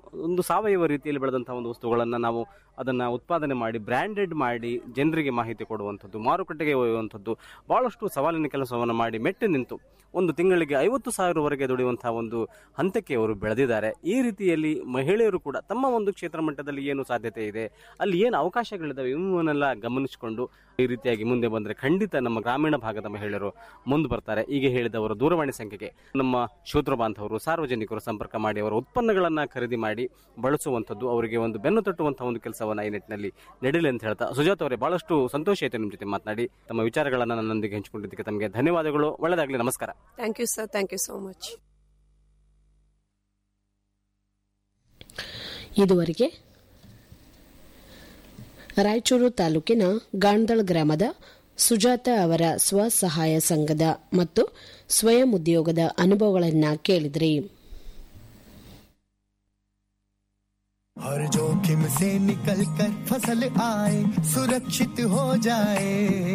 ಒಂದು ಸಾವಯವ ರೀತಿಯಲ್ಲಿ ಬೆಳೆದಂತಹ ಒಂದು ವಸ್ತುಗಳನ್ನು ನಾವು ಅದನ್ನು ಉತ್ಪಾದನೆ ಮಾಡಿ ಬ್ರ್ಯಾಂಡೆಡ್ ಮಾಡಿ ಜನರಿಗೆ ಮಾಹಿತಿ ಕೊಡುವಂಥದ್ದು ಮಾರುಕಟ್ಟೆಗೆ ಒಯ್ಯುವಂಥದ್ದು ಭಾಳಷ್ಟು ಸವಾಲಿನ ಕೆಲಸವನ್ನು ಮಾಡಿ ಮೆಟ್ಟಿ ನಿಂತು ಒಂದು ತಿಂಗಳಿಗೆ ಐವತ್ತು ಸಾವಿರವರೆಗೆ ದುಡಿಯುವಂತಹ ಒಂದು ಹಂತಕ್ಕೆ ಅವರು ಬೆಳೆದಿದ್ದಾರೆ ಈ ರೀತಿಯಲ್ಲಿ ಮಹಿಳೆಯರು ಕೂಡ ತಮ್ಮ ಒಂದು ಕ್ಷೇತ್ರ ಮಟ್ಟದಲ್ಲಿ ಏನು ಸಾಧ್ಯತೆ ಇದೆ ಅಲ್ಲಿ ಏನು ಅವಕಾಶಗಳಿದ್ದಾವೆ ಇವನ್ನೆಲ್ಲ ಗಮನಿಸಿಕೊಂಡು ಈ ರೀತಿಯಾಗಿ ಮುಂದೆ ಬಂದರೆ ಖಂಡಿತ ನಮ್ಮ ಗ್ರಾಮೀಣ ಭಾಗದ ಮಹಿಳೆಯರು ಮುಂದೆ ಬರ್ತಾರೆ ಈಗ ಹೇಳಿದವರು ದೂರವಾಣಿ ಸಂಖ್ಯೆಗೆ ನಮ್ಮ ಶ್ರೋತೃ ಬಾಂಧವರು ಸಾರ್ವಜನಿಕರು ಸಂಪರ್ಕ ಮಾಡಿ ಅವರ ಉತ್ಪನ್ನಗಳನ್ನು ಖರೀದಿ ಮಾಡಿ ಬಳಸುವಂಥದ್ದು ಅವರಿಗೆ ಒಂದು ಬೆನ್ನು ತಟ್ಟುವಂತಹ ಒಂದು ಕೆಲಸವನ್ನು ಈ ನಿಟ್ಟಿನಲ್ಲಿ ನಡೀಲಿ ಅಂತ ಹೇಳ್ತಾ ಸುಜಾತ್ ಅವರೇ ಬಹಳಷ್ಟು ಸಂತೋಷ ಆಯಿತು ನಿಮ್ಮ ಜೊತೆ ಮಾತನಾಡಿ ತಮ್ಮ ವಿಚಾರಗಳನ್ನು ನನ್ನೊಂದಿಗೆ ಹಂಚಿಕೊಂಡಿದ್ದಕ್ಕೆ ತಮಗೆ ಧನ್ಯವಾದಗಳು ಒಳ್ಳೆಯದಾಗಲಿ ನಮಸ್ಕಾರ thank you sir thank you so much ಇದುವರೆಗೆ ರಾಯಚೂರು ತಾಲೂಕಿನ ಗಾಂದಳ್ ಗ್ರಾಮದ ಸುಜಾತ ಅವರ ಸ್ವಸಹಾಯ ಸಂಘದ ಮತ್ತು ಸ್ವಯಂ ಉದ್ಯೋಗದ ಅನುಭವಗಳನ್ನ ಕೇಳಿದ್ರಿ हर जोखिम से निकल कर फसल आए सुरक्षित हो जाए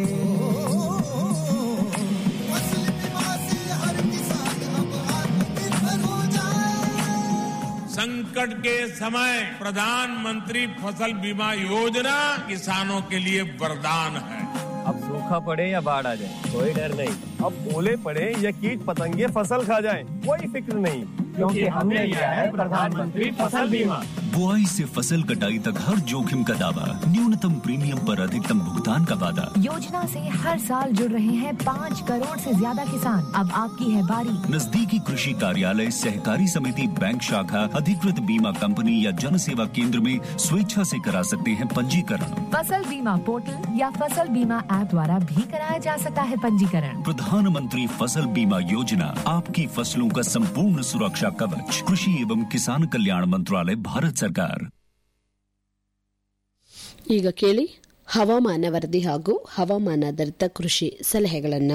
फसल बीमा से हर किसान अब आत्मनिर्भर हो जाए संकट के समय प्रधानमंत्री फसल बीमा योजना किसानों के लिए वरदान है अब सूखा पड़े या बाढ़ आ जाए कोई डर नहीं अब ओले पड़े या कीट पतंगे फसल खा जाए कोई फिक्र नहीं क्योंकि हमने लिया है प्रधानमंत्री फसल बीमा बुआई से फसल कटाई तक हर जोखिम का दावा न्यूनतम प्रीमियम पर अधिकतम भुगतान का वादा योजना से हर साल जुड़ रहे हैं पाँच करोड़ से ज्यादा किसान अब आपकी है बारी नजदीकी कृषि कार्यालय सहकारी समिति बैंक शाखा अधिकृत बीमा कंपनी या जन सेवा केंद्र में स्वेच्छा से करा सकते हैं पंजीकरण फसल बीमा पोर्टल या फसल बीमा ऐप द्वारा भी कराया जा सकता है पंजीकरण प्रधानमंत्री फसल बीमा योजना आपकी फसलों का संपूर्ण सुरक्षा कवच कृषि एवं किसान कल्याण मंत्रालय भारत सरकार ಈಗ ಕೇಳಿ ಹವಾಮಾನ ವರದಿ ಹಾಗೂ ಹವಾಮಾನಾಧಾರಿತ ಕೃಷಿ ಸಲಹೆಗಳನ್ನು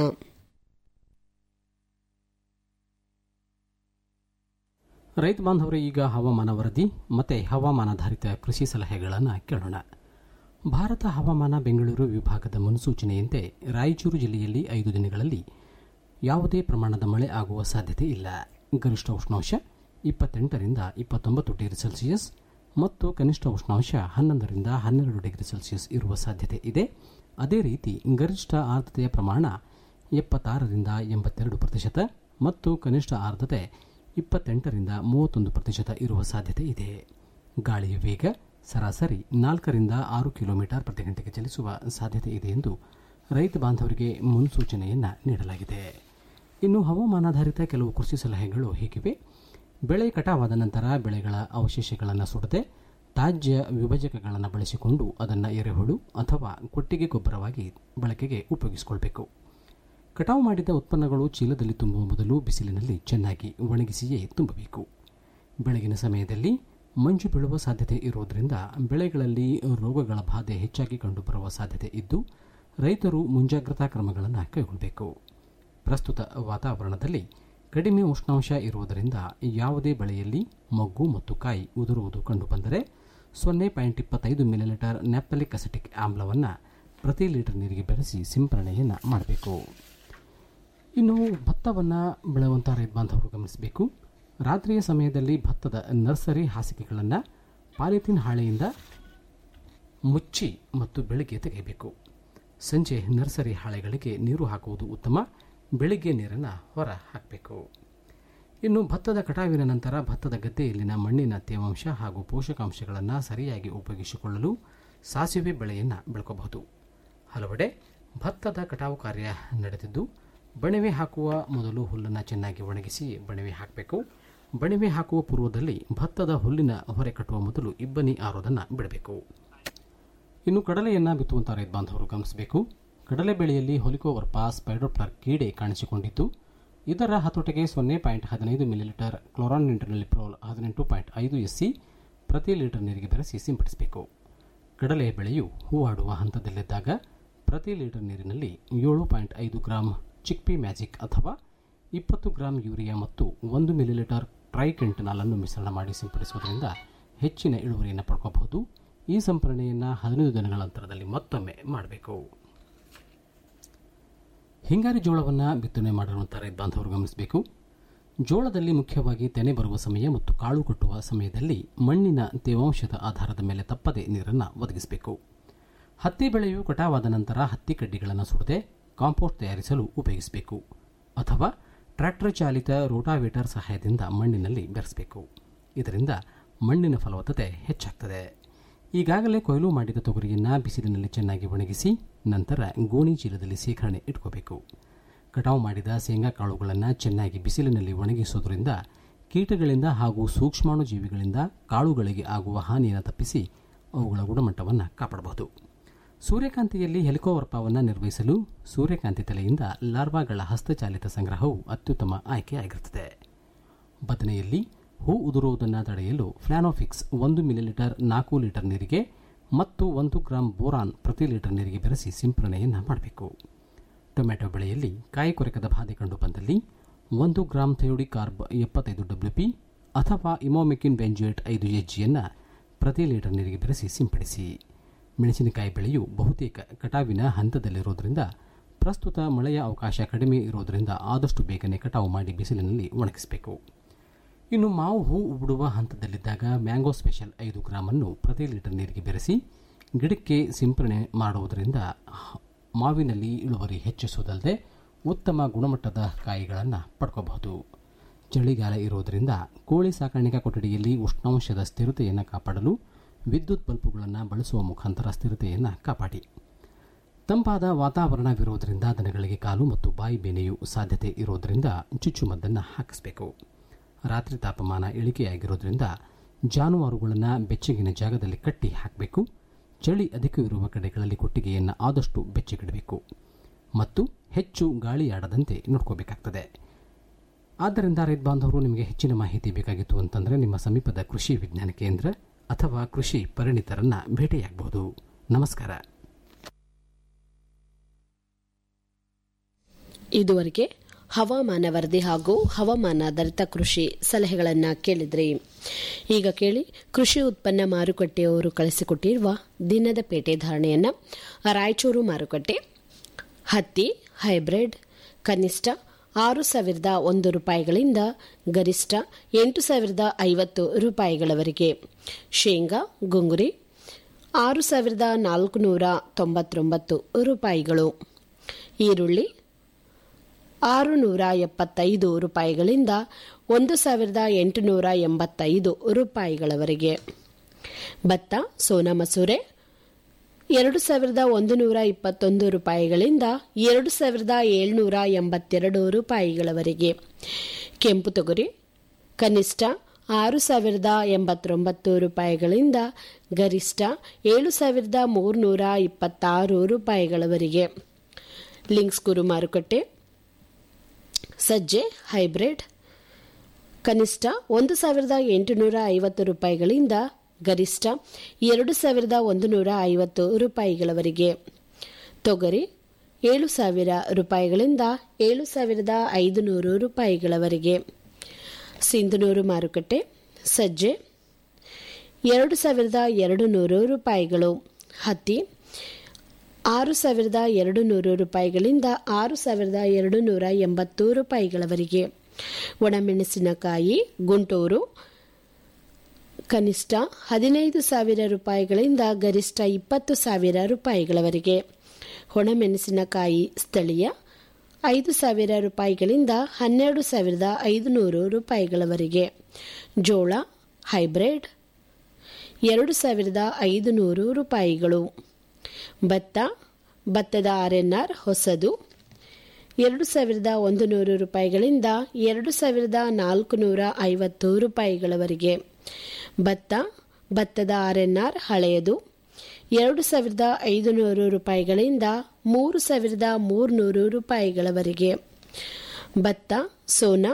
ರೈತ ಬಾಂಧವರೇ ಈಗ ಹವಾಮಾನ ವರದಿ ಮತ್ತು ಹವಾಮಾನಾಧಾರಿತ ಕೃಷಿ ಸಲಹೆಗಳನ್ನು ಕೇಳೋಣ ಭಾರತ ಹವಾಮಾನ ಬೆಂಗಳೂರು ವಿಭಾಗದ ಮುನ್ಸೂಚನೆಯಂತೆ ರಾಯಚೂರು ಜಿಲ್ಲೆಯಲ್ಲಿ ಐದು ದಿನಗಳಲ್ಲಿ ಯಾವುದೇ ಪ್ರಮಾಣದ ಮಳೆ ಆಗುವ ಸಾಧ್ಯತೆ ಇಲ್ಲ ಗರಿಷ್ಠ ಉಷ್ಣಾಂಶ ಇಪ್ಪತ್ತೆಂಟರಿಂದ ಇಪ್ಪತ್ತೊಂಬತ್ತು ಡಿಗ್ರಿ ಸೆಲ್ಸಿಯಸ್ ಮತ್ತು ಕನಿಷ್ಠ ಉಷ್ಣಾಂಶ ಹನ್ನೊಂದರಿಂದ ಹನ್ನೆರಡು ಡಿಗ್ರಿ ಸೆಲ್ಸಿಯಸ್ ಇರುವ ಸಾಧ್ಯತೆ ಇದೆ ಅದೇ ರೀತಿ ಗರಿಷ್ಠ ಆರ್ದ್ರತೆಯ ಪ್ರಮಾಣ ಎಪ್ಪತ್ತಾರರಿಂದ ಎಂಬತ್ತೆರಡು ಪ್ರತಿಶತ ಮತ್ತು ಕನಿಷ್ಠ ಆರ್ದ್ರತೆ ಇಪ್ಪತ್ತೆಂಟರಿಂದ ಮೂವತ್ತೊಂದು ಪ್ರತಿಶತ ಇರುವ ಸಾಧ್ಯತೆ ಇದೆ ಗಾಳಿಯ ವೇಗ ಸರಾಸರಿ ನಾಲ್ಕರಿಂದ ಆರು ಕಿಲೋಮೀಟರ್ ಪ್ರತಿ ಗಂಟೆಗೆ ಚಲಿಸುವ ಸಾಧ್ಯತೆ ಇದೆ ಎಂದು ರೈತ ಬಾಂಧವರಿಗೆ ಮುನ್ಸೂಚನೆಯನ್ನು ನೀಡಲಾಗಿದೆ ಇನ್ನು ಹವಾಮಾನಾಧಾರಿತ ಕೆಲವು ಕೃಷಿ ಸಲಹೆಗಳು ಹೀಗಿವೆ ಬೆಳೆ ಕಟಾವಾದ ನಂತರ ಬೆಳೆಗಳ ಅವಶೇಷಗಳನ್ನು ಸುಡದೆ ತಾಜ್ಯ ವಿಭಜಕಗಳನ್ನು ಬಳಸಿಕೊಂಡು ಅದನ್ನು ಎರೆಹುಳು ಅಥವಾ ಕೊಟ್ಟಿಗೆ ಗೊಬ್ಬರವಾಗಿ ಬಳಕೆಗೆ ಉಪಯೋಗಿಸಿಕೊಳ್ಬೇಕು ಕಟಾವು ಮಾಡಿದ ಉತ್ಪನ್ನಗಳು ಚೀಲದಲ್ಲಿ ತುಂಬುವ ಮೊದಲು ಬಿಸಿಲಿನಲ್ಲಿ ಚೆನ್ನಾಗಿ ಒಣಗಿಸಿಯೇ ತುಂಬಬೇಕು ಬೆಳಗಿನ ಸಮಯದಲ್ಲಿ ಮಂಜು ಬೀಳುವ ಸಾಧ್ಯತೆ ಇರುವುದರಿಂದ ಬೆಳೆಗಳಲ್ಲಿ ರೋಗಗಳ ಬಾಧೆ ಹೆಚ್ಚಾಗಿ ಕಂಡುಬರುವ ಸಾಧ್ಯತೆ ಇದ್ದು ರೈತರು ಮುಂಜಾಗ್ರತಾ ಕ್ರಮಗಳನ್ನು ಕೈಗೊಳ್ಳಬೇಕು ಪ್ರಸ್ತುತ ವಾತಾವರಣದಲ್ಲಿ ಕಡಿಮೆ ಉಷ್ಣಾಂಶ ಇರುವುದರಿಂದ ಯಾವುದೇ ಬೆಳೆಯಲ್ಲಿ ಮೊಗ್ಗು ಮತ್ತು ಕಾಯಿ ಉದುರುವುದು ಕಂಡುಬಂದರೆ ಸೊನ್ನೆ ಪಾಯಿಂಟ್ ಇಪ್ಪತ್ತೈದು ಮಿಲಿಲೀಟರ್ ನ್ಯಾಪಲಿಕ್ ಅಸಿಟಿಕ್ ಆಮ್ಲವನ್ನು ಪ್ರತಿ ಲೀಟರ್ ನೀರಿಗೆ ಬೆರೆಸಿ ಸಿಂಪರಣೆಯನ್ನು ಮಾಡಬೇಕು ಇನ್ನು ಭತ್ತವನ್ನು ಬೆಳೆಯುವಂಥ ರೈತ ಬಾಂಧವರು ಗಮನಿಸಬೇಕು ರಾತ್ರಿಯ ಸಮಯದಲ್ಲಿ ಭತ್ತದ ನರ್ಸರಿ ಹಾಸಿಗೆಗಳನ್ನು ಪಾಲಿಥೀನ್ ಹಾಳೆಯಿಂದ ಮುಚ್ಚಿ ಮತ್ತು ಬೆಳಗ್ಗೆ ತೆಗೆಯಬೇಕು ಸಂಜೆ ನರ್ಸರಿ ಹಾಳೆಗಳಿಗೆ ನೀರು ಹಾಕುವುದು ಉತ್ತಮ ಬೆಳಿಗ್ಗೆ ನೀರನ್ನು ಹೊರ ಹಾಕಬೇಕು ಇನ್ನು ಭತ್ತದ ಕಟಾವಿನ ನಂತರ ಭತ್ತದ ಗದ್ದೆಯಲ್ಲಿನ ಮಣ್ಣಿನ ತೇವಾಂಶ ಹಾಗೂ ಪೋಷಕಾಂಶಗಳನ್ನು ಸರಿಯಾಗಿ ಉಪಯೋಗಿಸಿಕೊಳ್ಳಲು ಸಾಸಿವೆ ಬೆಳೆಯನ್ನು ಬೆಳ್ಕೋಬಹುದು ಹಲವೆಡೆ ಭತ್ತದ ಕಟಾವು ಕಾರ್ಯ ನಡೆದಿದ್ದು ಬಣವೆ ಹಾಕುವ ಮೊದಲು ಹುಲ್ಲನ್ನು ಚೆನ್ನಾಗಿ ಒಣಗಿಸಿ ಬಣವೆ ಹಾಕಬೇಕು ಬಣವೆ ಹಾಕುವ ಪೂರ್ವದಲ್ಲಿ ಭತ್ತದ ಹುಲ್ಲಿನ ಹೊರೆ ಕಟ್ಟುವ ಮೊದಲು ಇಬ್ಬನಿ ಆರೋದನ್ನು ಬಿಡಬೇಕು ಇನ್ನು ಕಡಲೆಯನ್ನು ಬಿತ್ತುವಂಥ ರೈತ ಬಾಂಧವರು ಗಮನಿಸಬೇಕು ಕಡಲೆ ಬೆಳೆಯಲ್ಲಿ ಹೊಲಿಕೋವರ್ಪ ಸ್ಪೈಡೋಪ್ಲರ್ ಕೀಡೆ ಕಾಣಿಸಿಕೊಂಡಿದ್ದು ಇದರ ಹತೋಟಿಗೆ ಸೊನ್ನೆ ಪಾಯಿಂಟ್ ಹದಿನೈದು ಮಿಲಿಲೀಟರ್ ಕ್ಲೋರಾನ್ ನಿಂಟರ್ನಲಿಪ್ರೋಲ್ ಹದಿನೆಂಟು ಪಾಯಿಂಟ್ ಐದು ಎಸ್ಸಿ ಪ್ರತಿ ಲೀಟರ್ ನೀರಿಗೆ ಬೆರೆಸಿ ಸಿಂಪಡಿಸಬೇಕು ಕಡಲೆ ಬೆಳೆಯು ಹೂವಾಡುವ ಹಂತದಲ್ಲಿದ್ದಾಗ ಪ್ರತಿ ಲೀಟರ್ ನೀರಿನಲ್ಲಿ ಏಳು ಪಾಯಿಂಟ್ ಐದು ಗ್ರಾಂ ಚಿಕ್ಪಿ ಮ್ಯಾಜಿಕ್ ಅಥವಾ ಇಪ್ಪತ್ತು ಗ್ರಾಂ ಯೂರಿಯಾ ಮತ್ತು ಒಂದು ಮಿಲಿಲೀಟರ್ ಟ್ರೈಕೆಂಟನಾಲನ್ನು ಮಿಶ್ರಣ ಮಾಡಿ ಸಿಂಪಡಿಸುವುದರಿಂದ ಹೆಚ್ಚಿನ ಇಳುವರಿಯನ್ನು ಪಡ್ಕೋಬಹುದು ಈ ಸಂಪರಣೆಯನ್ನು ಹದಿನೈದು ದಿನಗಳ ಅಂತರದಲ್ಲಿ ಮತ್ತೊಮ್ಮೆ ಮಾಡಬೇಕು ಹಿಂಗಾರಿ ಜೋಳವನ್ನು ಬಿತ್ತನೆ ಮಾಡಿರುವಂಥ ರೈತ ಬಾಂಧವರು ಗಮನಿಸಬೇಕು ಜೋಳದಲ್ಲಿ ಮುಖ್ಯವಾಗಿ ತೆನೆ ಬರುವ ಸಮಯ ಮತ್ತು ಕಾಳು ಕಟ್ಟುವ ಸಮಯದಲ್ಲಿ ಮಣ್ಣಿನ ತೇವಾಂಶದ ಆಧಾರದ ಮೇಲೆ ತಪ್ಪದೆ ನೀರನ್ನು ಒದಗಿಸಬೇಕು ಹತ್ತಿ ಬೆಳೆಯು ಕಟಾವಾದ ನಂತರ ಹತ್ತಿ ಕಡ್ಡಿಗಳನ್ನು ಸುಡದೆ ಕಾಂಪೋಸ್ಟ್ ತಯಾರಿಸಲು ಉಪಯೋಗಿಸಬೇಕು ಅಥವಾ ಟ್ರ್ಯಾಕ್ಟರ್ ಚಾಲಿತ ರೋಟಾವೇಟರ್ ಸಹಾಯದಿಂದ ಮಣ್ಣಿನಲ್ಲಿ ಬೆರೆಸಬೇಕು ಇದರಿಂದ ಮಣ್ಣಿನ ಫಲವತ್ತತೆ ಹೆಚ್ಚಾಗ್ತದೆ ಈಗಾಗಲೇ ಕೊಯ್ಲು ಮಾಡಿದ ತೊಗರಿಯನ್ನು ಬಿಸಿಲಿನಲ್ಲಿ ಚೆನ್ನಾಗಿ ಒಣಗಿಸಿ ನಂತರ ಗೋಣಿ ಚೀಲದಲ್ಲಿ ಶೇಖರಣೆ ಇಟ್ಕೋಬೇಕು ಕಟಾವು ಮಾಡಿದ ಶೇಂಗಾ ಕಾಳುಗಳನ್ನು ಚೆನ್ನಾಗಿ ಬಿಸಿಲಿನಲ್ಲಿ ಒಣಗಿಸೋದ್ರಿಂದ ಕೀಟಗಳಿಂದ ಹಾಗೂ ಸೂಕ್ಷ್ಮಾಣು ಜೀವಿಗಳಿಂದ ಕಾಳುಗಳಿಗೆ ಆಗುವ ಹಾನಿಯನ್ನು ತಪ್ಪಿಸಿ ಅವುಗಳ ಗುಣಮಟ್ಟವನ್ನು ಕಾಪಾಡಬಹುದು ಸೂರ್ಯಕಾಂತಿಯಲ್ಲಿ ಹೆಲಿಕೋವರ್ಪವನ್ನು ನಿರ್ವಹಿಸಲು ಸೂರ್ಯಕಾಂತಿ ತಲೆಯಿಂದ ಲಾರ್ವಾಗಳ ಹಸ್ತಚಾಲಿತ ಸಂಗ್ರಹವು ಅತ್ಯುತ್ತಮ ಆಯ್ಕೆಯಾಗಿರುತ್ತದೆ ಬದನೆಯಲ್ಲಿ ಹೂ ಉದುರುವುದನ್ನು ತಡೆಯಲು ಫ್ಲಾನೋಫಿಕ್ಸ್ ಒಂದು ಮಿಲಿಲೀಟರ್ ನಾಲ್ಕು ಲೀಟರ್ ನೀರಿಗೆ ಮತ್ತು ಒಂದು ಗ್ರಾಂ ಬೋರಾನ್ ಪ್ರತಿ ಲೀಟರ್ ನೀರಿಗೆ ಬೆರೆಸಿ ಸಿಂಪರಣೆಯನ್ನು ಮಾಡಬೇಕು ಟೊಮ್ಯಾಟೊ ಬೆಳೆಯಲ್ಲಿ ಕಾಯಿ ಕೊರಕದ ಬಾಧೆ ಕಂಡು ಬಂದಲ್ಲಿ ಒಂದು ಗ್ರಾಂ ಥಯೋಡಿ ಕಾರ್ಬ್ ಎಪ್ಪತ್ತೈದು ಡಬ್ಲ್ಯೂಪಿ ಅಥವಾ ಇಮೋಮಿಕಿನ್ ಬೆಂಜುಯೇಟ್ ಐದು ಎಚ್ಜಿಯನ್ನು ಪ್ರತಿ ಲೀಟರ್ ನೀರಿಗೆ ಬೆರೆಸಿ ಸಿಂಪಡಿಸಿ ಮೆಣಸಿನಕಾಯಿ ಬೆಳೆಯು ಬಹುತೇಕ ಕಟಾವಿನ ಹಂತದಲ್ಲಿರೋದ್ರಿಂದ ಪ್ರಸ್ತುತ ಮಳೆಯ ಅವಕಾಶ ಕಡಿಮೆ ಇರೋದರಿಂದ ಆದಷ್ಟು ಬೇಗನೆ ಕಟಾವು ಮಾಡಿ ಬಿಸಿಲಿನಲ್ಲಿ ಒಣಗಿಸಬೇಕು ಇನ್ನು ಮಾವು ಹೂ ಬಿಡುವ ಹಂತದಲ್ಲಿದ್ದಾಗ ಮ್ಯಾಂಗೋ ಸ್ಪೆಷಲ್ ಐದು ಗ್ರಾಮನ್ನು ಪ್ರತಿ ಲೀಟರ್ ನೀರಿಗೆ ಬೆರೆಸಿ ಗಿಡಕ್ಕೆ ಸಿಂಪರಣೆ ಮಾಡುವುದರಿಂದ ಮಾವಿನಲ್ಲಿ ಇಳುವರಿ ಹೆಚ್ಚಿಸುವುದಲ್ಲದೆ ಉತ್ತಮ ಗುಣಮಟ್ಟದ ಕಾಯಿಗಳನ್ನು ಪಡ್ಕೋಬಹುದು ಚಳಿಗಾಲ ಇರುವುದರಿಂದ ಕೋಳಿ ಸಾಕಾಣಿಕಾ ಕೊಠಡಿಯಲ್ಲಿ ಉಷ್ಣಾಂಶದ ಸ್ಥಿರತೆಯನ್ನು ಕಾಪಾಡಲು ವಿದ್ಯುತ್ ಬಲ್ಬುಗಳನ್ನು ಬಳಸುವ ಮುಖಾಂತರ ಸ್ಥಿರತೆಯನ್ನು ಕಾಪಾಡಿ ತಂಪಾದ ವಾತಾವರಣವಿರುವುದರಿಂದ ದನಗಳಿಗೆ ಕಾಲು ಮತ್ತು ಬಾಯಿ ಬೇನೆಯು ಸಾಧ್ಯತೆ ಇರುವುದರಿಂದ ಚುಚ್ಚುಮದ್ದನ್ನು ಹಾಕಿಸಬೇಕು ರಾತ್ರಿ ತಾಪಮಾನ ಇಳಿಕೆಯಾಗಿರೋದ್ರಿಂದ ಜಾನುವಾರುಗಳನ್ನು ಬೆಚ್ಚಗಿನ ಜಾಗದಲ್ಲಿ ಕಟ್ಟಿ ಹಾಕಬೇಕು ಚಳಿ ಅಧಿಕವಿರುವ ಕಡೆಗಳಲ್ಲಿ ಕೊಟ್ಟಿಗೆಯನ್ನು ಆದಷ್ಟು ಬೆಚ್ಚಗಿಡಬೇಕು ಮತ್ತು ಹೆಚ್ಚು ಗಾಳಿಯಾಡದಂತೆ ನೋಡ್ಕೋಬೇಕಾಗ್ತದೆ ಆದ್ದರಿಂದ ರೈತ ಬಾಂಧವರು ನಿಮಗೆ ಹೆಚ್ಚಿನ ಮಾಹಿತಿ ಬೇಕಾಗಿತ್ತು ಅಂತಂದರೆ ನಿಮ್ಮ ಸಮೀಪದ ಕೃಷಿ ವಿಜ್ಞಾನ ಕೇಂದ್ರ ಅಥವಾ ಕೃಷಿ ಪರಿಣಿತರನ್ನ ಭೇಟಿಯಾಗಬಹುದು ನಮಸ್ಕಾರ ಇದುವರೆಗೆ ಹವಾಮಾನ ವರದಿ ಹಾಗೂ ಹವಾಮಾನಾಧಾರಿತ ಕೃಷಿ ಸಲಹೆಗಳನ್ನು ಕೇಳಿದ್ರಿ ಈಗ ಕೇಳಿ ಕೃಷಿ ಉತ್ಪನ್ನ ಮಾರುಕಟ್ಟೆಯವರು ಕಳಿಸಿಕೊಟ್ಟಿರುವ ದಿನದ ಪೇಟೆ ಧಾರಣೆಯನ್ನು ರಾಯಚೂರು ಮಾರುಕಟ್ಟೆ ಹತ್ತಿ ಹೈಬ್ರಿಡ್ ಕನಿಷ್ಠ ಆರು ಸಾವಿರದ ಒಂದು ರೂಪಾಯಿಗಳಿಂದ ಗರಿಷ್ಠ ಎಂಟು ಸಾವಿರದ ಐವತ್ತು ರೂಪಾಯಿಗಳವರೆಗೆ ಶೇಂಗಾ ಗುಂಗುರಿ ಆರು ಸಾವಿರದ ನಾಲ್ಕುನೂರ ತೊಂಬತ್ತೊಂಬತ್ತು ರೂಪಾಯಿಗಳು ಈರುಳ್ಳಿ ಆರು ನೂರ ಎಪ್ಪತ್ತೈದು ರೂಪಾಯಿಗಳಿಂದ ಒಂದು ಸಾವಿರದ ಎಂಟುನೂರ ಎಂಬತ್ತೈದು ರೂಪಾಯಿಗಳವರೆಗೆ ಭತ್ತ ಸೋನಾ ಮಸೂರೆ ಎರಡು ಸಾವಿರದ ಒಂದು ನೂರ ಇಪ್ಪತ್ತೊಂದು ರೂಪಾಯಿಗಳಿಂದ ಎರಡು ಸಾವಿರದ ಏಳ್ನೂರ ಎಂಬತ್ತೆರಡು ರೂಪಾಯಿಗಳವರೆಗೆ ಕೆಂಪು ತೊಗರಿ ಕನಿಷ್ಠ ಆರು ಸಾವಿರದ ಎಂಬತ್ತೊಂಬತ್ತು ರೂಪಾಯಿಗಳಿಂದ ಗರಿಷ್ಠ ಏಳು ಸಾವಿರದ ಮೂರುನೂರ ಇಪ್ಪತ್ತಾರು ರೂಪಾಯಿಗಳವರೆಗೆ ಲಿಂಕ್ಸ್ ಗುರು ಮಾರುಕಟ್ಟೆ ಸಜ್ಜೆ ಹೈಬ್ರಿಡ್ ಕನಿಷ್ಠ ಒಂದು ಸಾವಿರದ ಎಂಟುನೂರ ಐವತ್ತು ರೂಪಾಯಿಗಳಿಂದ ಗರಿಷ್ಠ ಎರಡು ಸಾವಿರದ ಒಂದು ನೂರ ಐವತ್ತು ರೂಪಾಯಿಗಳವರೆಗೆ ತೊಗರಿ ಏಳು ಸಾವಿರ ರೂಪಾಯಿಗಳಿಂದ ಏಳು ಸಾವಿರದ ಐದು ನೂರು ರೂಪಾಯಿಗಳವರೆಗೆ ಸಿಂಧನೂರು ಮಾರುಕಟ್ಟೆ ಸಜ್ಜೆ ಎರಡು ಸಾವಿರದ ಎರಡು ನೂರು ರೂಪಾಯಿಗಳು ಹತ್ತಿ ಆರು ಸಾವಿರದ ಎರಡು ನೂರು ರೂಪಾಯಿಗಳಿಂದ ಆರು ಸಾವಿರದ ಎರಡು ನೂರ ಎಂಬತ್ತು ರೂಪಾಯಿಗಳವರೆಗೆ ಒಣಮೆಣಸಿನಕಾಯಿ ಗುಂಟೂರು ಕನಿಷ್ಠ ಹದಿನೈದು ಸಾವಿರ ರೂಪಾಯಿಗಳಿಂದ ಗರಿಷ್ಠ ಇಪ್ಪತ್ತು ಸಾವಿರ ರೂಪಾಯಿಗಳವರೆಗೆ ಒಣಮೆಣಸಿನಕಾಯಿ ಸ್ಥಳೀಯ ಐದು ಸಾವಿರ ರೂಪಾಯಿಗಳಿಂದ ಹನ್ನೆರಡು ಸಾವಿರದ ಐದುನೂರು ರೂಪಾಯಿಗಳವರೆಗೆ ಜೋಳ ಹೈಬ್ರಿಡ್ ಎರಡು ಸಾವಿರದ ಐದು ನೂರು ರೂಪಾಯಿಗಳು ಭತ್ತ ಭತ್ತದ ಆರ್ ಎನ್ ಆರ್ ಹೊಸದು ಎರಡು ಸಾವಿರದ ಒಂದು ನೂರು ರೂಪಾಯಿಗಳಿಂದ ಎರಡು ಸಾವಿರದ ನಾಲ್ಕು ನೂರ ಐವತ್ತು ರೂಪಾಯಿಗಳವರೆಗೆ ಭತ್ತ ಭತ್ತದ ಆರ್ ಎನ್ ಆರ್ ಹಳೆಯದು ಎರಡು ಸಾವಿರದ ಐದು ನೂರು ರೂಪಾಯಿಗಳಿಂದ ಮೂರು ಸಾವಿರದ ಮೂರುನೂರು ರೂಪಾಯಿಗಳವರೆಗೆ ಭತ್ತ ಸೋನಾ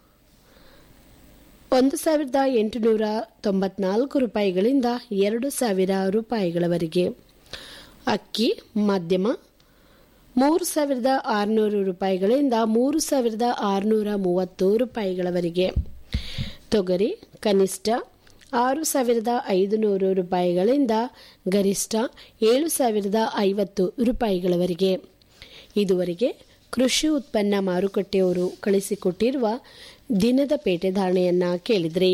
ಒಂದು ಸಾವಿರದ ಎಂಟುನೂರ ತೊಂಬತ್ನಾಲ್ಕು ರೂಪಾಯಿಗಳಿಂದ ಎರಡು ಸಾವಿರ ರೂಪಾಯಿಗಳವರೆಗೆ ಅಕ್ಕಿ ಮಧ್ಯಮ ಮೂರು ಸಾವಿರದ ಆರುನೂರು ರೂಪಾಯಿಗಳಿಂದ ಮೂರು ಸಾವಿರದ ಆರುನೂರ ಮೂವತ್ತು ರೂಪಾಯಿಗಳವರೆಗೆ ತೊಗರಿ ಕನಿಷ್ಠ ಆರು ಸಾವಿರದ ಐದು ನೂರು ರೂಪಾಯಿಗಳಿಂದ ಗರಿಷ್ಠ ಏಳು ಸಾವಿರದ ಐವತ್ತು ರೂಪಾಯಿಗಳವರೆಗೆ ಇದುವರೆಗೆ ಕೃಷಿ ಉತ್ಪನ್ನ ಮಾರುಕಟ್ಟೆಯವರು ಕಳಿಸಿಕೊಟ್ಟಿರುವ ದಿನದ ಪೇಟೆ ಧಾರಣೆಯನ್ನ ಕೇಳಿದ್ರಿ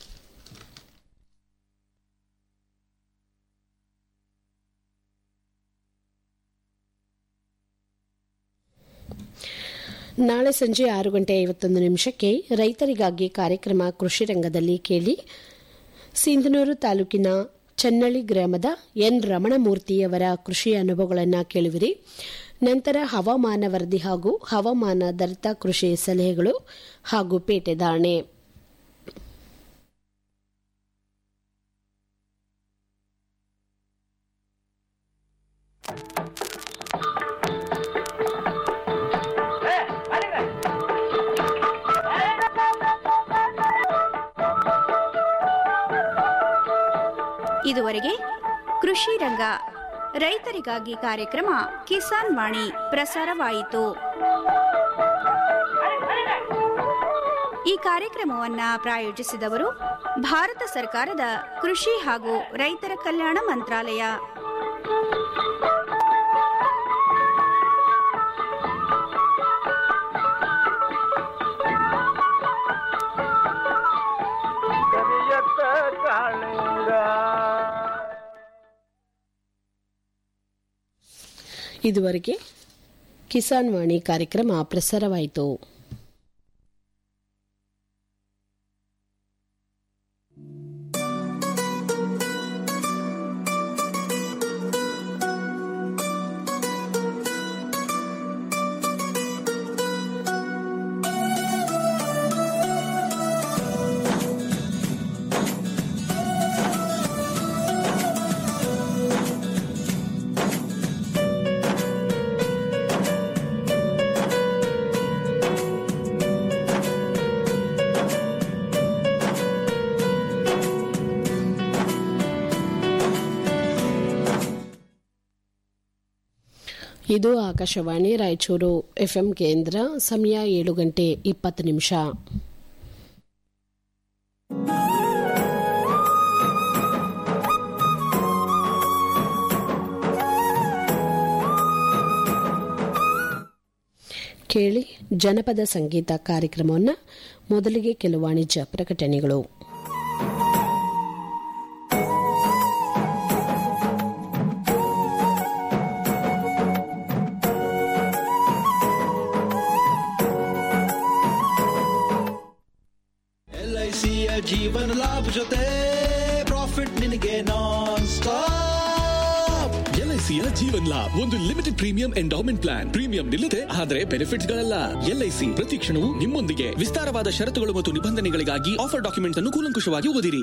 ನಾಳೆ ಸಂಜೆ ಆರು ಗಂಟೆ ಐವತ್ತೊಂದು ನಿಮಿಷಕ್ಕೆ ರೈತರಿಗಾಗಿ ಕಾರ್ಯಕ್ರಮ ಕೃಷಿ ರಂಗದಲ್ಲಿ ಕೇಳಿ ಸಿಂಧನೂರು ತಾಲೂಕಿನ ಚನ್ನಳ್ಳಿ ಗ್ರಾಮದ ಎನ್ ರಮಣಮೂರ್ತಿಯವರ ಕೃಷಿ ಅನುಭವಗಳನ್ನು ಕೇಳುವಿರಿ ನಂತರ ಹವಾಮಾನ ವರದಿ ಹಾಗೂ ಹವಾಮಾನಾಧಾರಿತ ಕೃಷಿ ಸಲಹೆಗಳು ಹಾಗೂ ಪೇಟೆ ಧಾರಣೆ ಇದುವರೆಗೆ ಕೃಷಿ ರಂಗ ರೈತರಿಗಾಗಿ ಕಾರ್ಯಕ್ರಮ ಕಿಸಾನ್ ವಾಣಿ ಪ್ರಸಾರವಾಯಿತು ಈ ಕಾರ್ಯಕ್ರಮವನ್ನ ಪ್ರಾಯೋಜಿಸಿದವರು ಭಾರತ ಸರ್ಕಾರದ ಕೃಷಿ ಹಾಗೂ ರೈತರ ಕಲ್ಯಾಣ ಮಂತ್ರಾಲಯ ಕರಿಯತ್ತ ಕಾಳಿಂಗ ಇದುವರೆಗೆ ಕಿಸಾನ್ ವಾಣಿ ಕಾರ್ಯಕ್ರಮ ಪ್ರಸಾರವಾಯಿತು ಇದು ಆಕಾಶವಾಣಿ ರಾಯಚೂರು ಎಫ್ಎಂ ಕೇಂದ್ರ ಸಮಯ ಏಳು ಗಂಟೆ ಇಪ್ಪತ್ತು ನಿಮಿಷ ಕೇಳಿ ಜನಪದ ಸಂಗೀತ ಕಾರ್ಯಕ್ರಮವನ್ನು ಮೊದಲಿಗೆ ಕೆಲವು ವಾಣಿಜ್ಯ ಪ್ರಕಟಣೆಗಳು ಎಲ್ಐಸಿಯ ಜೀವನ ಲಾಭ ಜೊತೆ ಪ್ರಾಫಿಟ್ ನಿನಗೆ ನಾನ್ ಸ್ಟಾಪ್ ಎಲ್ಐಸಿಯ ಜೀವನ್ ಲಾಭ್ ಒಂದು limited premium endowment plan premium ನಿಲ್ಲದೆ ಆದರೆ ಬೆನಿಫಿಟ್ಸ್ ಗಳಲ್ಲ ಎಲ್ಐಸಿ ಪ್ರತಿ ಕ್ಷಣವೂ ನಿಮ್ಮೊಂದಿಗೆ ವಿಸ್ತಾರವಾದ ಷರತ್ತುಗಳು ಮತ್ತು ನಿಬಂಧನೆಗಳಿಗಾಗಿ ಆಫರ್ ಡಾಕ್ಯುಮೆಂಟ್ಸ್ ಅನ್ನು ಕೂಲಂಕುಷವಾಗಿ ಓದಿರಿ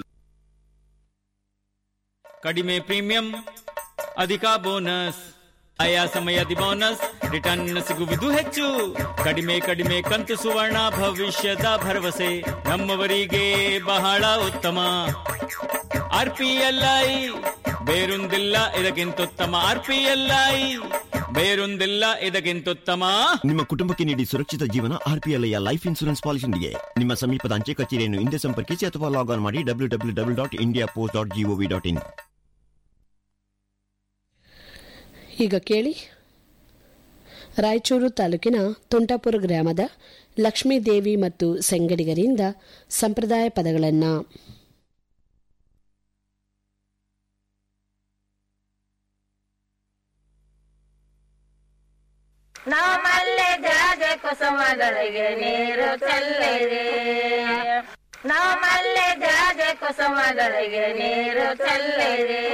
ಕಡಿಮೆ ಪ್ರೀಮಿಯಂ ಅಧಿಕ ಬೋನಸ್ ಆಯಾ ಸಮಯದಿ ಬೋನಸ್ ರಿಟರ್ನ್ ಸಿಗುವುದು ಹೆಚ್ಚು ಕಡಿಮೆ ಕಡಿಮೆ ಕಂತು ಸುವರ್ಣ ಭವಿಷ್ಯದ ಭರವಸೆ ನಮ್ಮವರಿಗೆ ಬಹಳ ಉತ್ತಮ ಆರ್ಪಿಎಲ್ಐ ಬೇರೊಂದಿಲ್ಲ ಇದಕ್ಕಿಂತುತ್ತಮ ಆರ್ಪಿಎಲ್ಐ ಬೇರೊಂದಿಲ್ಲ ಇದಕ್ಕಿಂತುತ್ತಮ ನಿಮ್ಮ ಕುಟುಂಬಕ್ಕೆ ನೀಡಿ ಸುರಕ್ಷಿತ ಜೀವನ ಆರ್ಪಿಎಲ್ಐಯ ಲೈಫ್ ಇನ್ಸೂರೆನ್ಸ್ ಪಾಲಿಸಿಯೊಂದಿಗೆ ನಿಮ್ಮ ಸಮೀಪದ ಅಂಚೆ ಕಚೇರಿಯನ್ನು ಹಿಂದೆ ಸಂಪರ್ಕಿಸಿ ಅಥವಾ ಲಾಗ್ ಆನ್ ಮಾಡಿ W W W dot India post dot G O V dot in ಈಗ ಕೇಳಿ ರಾಯಚೂರು ತಾಲೂಕಿನ ತುಂಟಾಪುರ ಗ್ರಾಮದ ಲಕ್ಷ್ಮೀದೇವಿ ಮತ್ತು ಸೆಂಗಡಿಗರಿಂದ ಸಂಪ್ರದಾಯ ಪದಗಳನ್ನು ನಮ್ಮಲ್ಲೇ ಜಾಜೆ ಕುಸುಮಗಳಿಗೆ ನೀರು ಚೆಲ್ಲಿರಿ ನಮ್ಮಲ್ಲೇ ಜಾಜೆ ಕುಸುಮಗಳಿಗೆ ನೀರು ಚೆಲ್ಲಿರಿ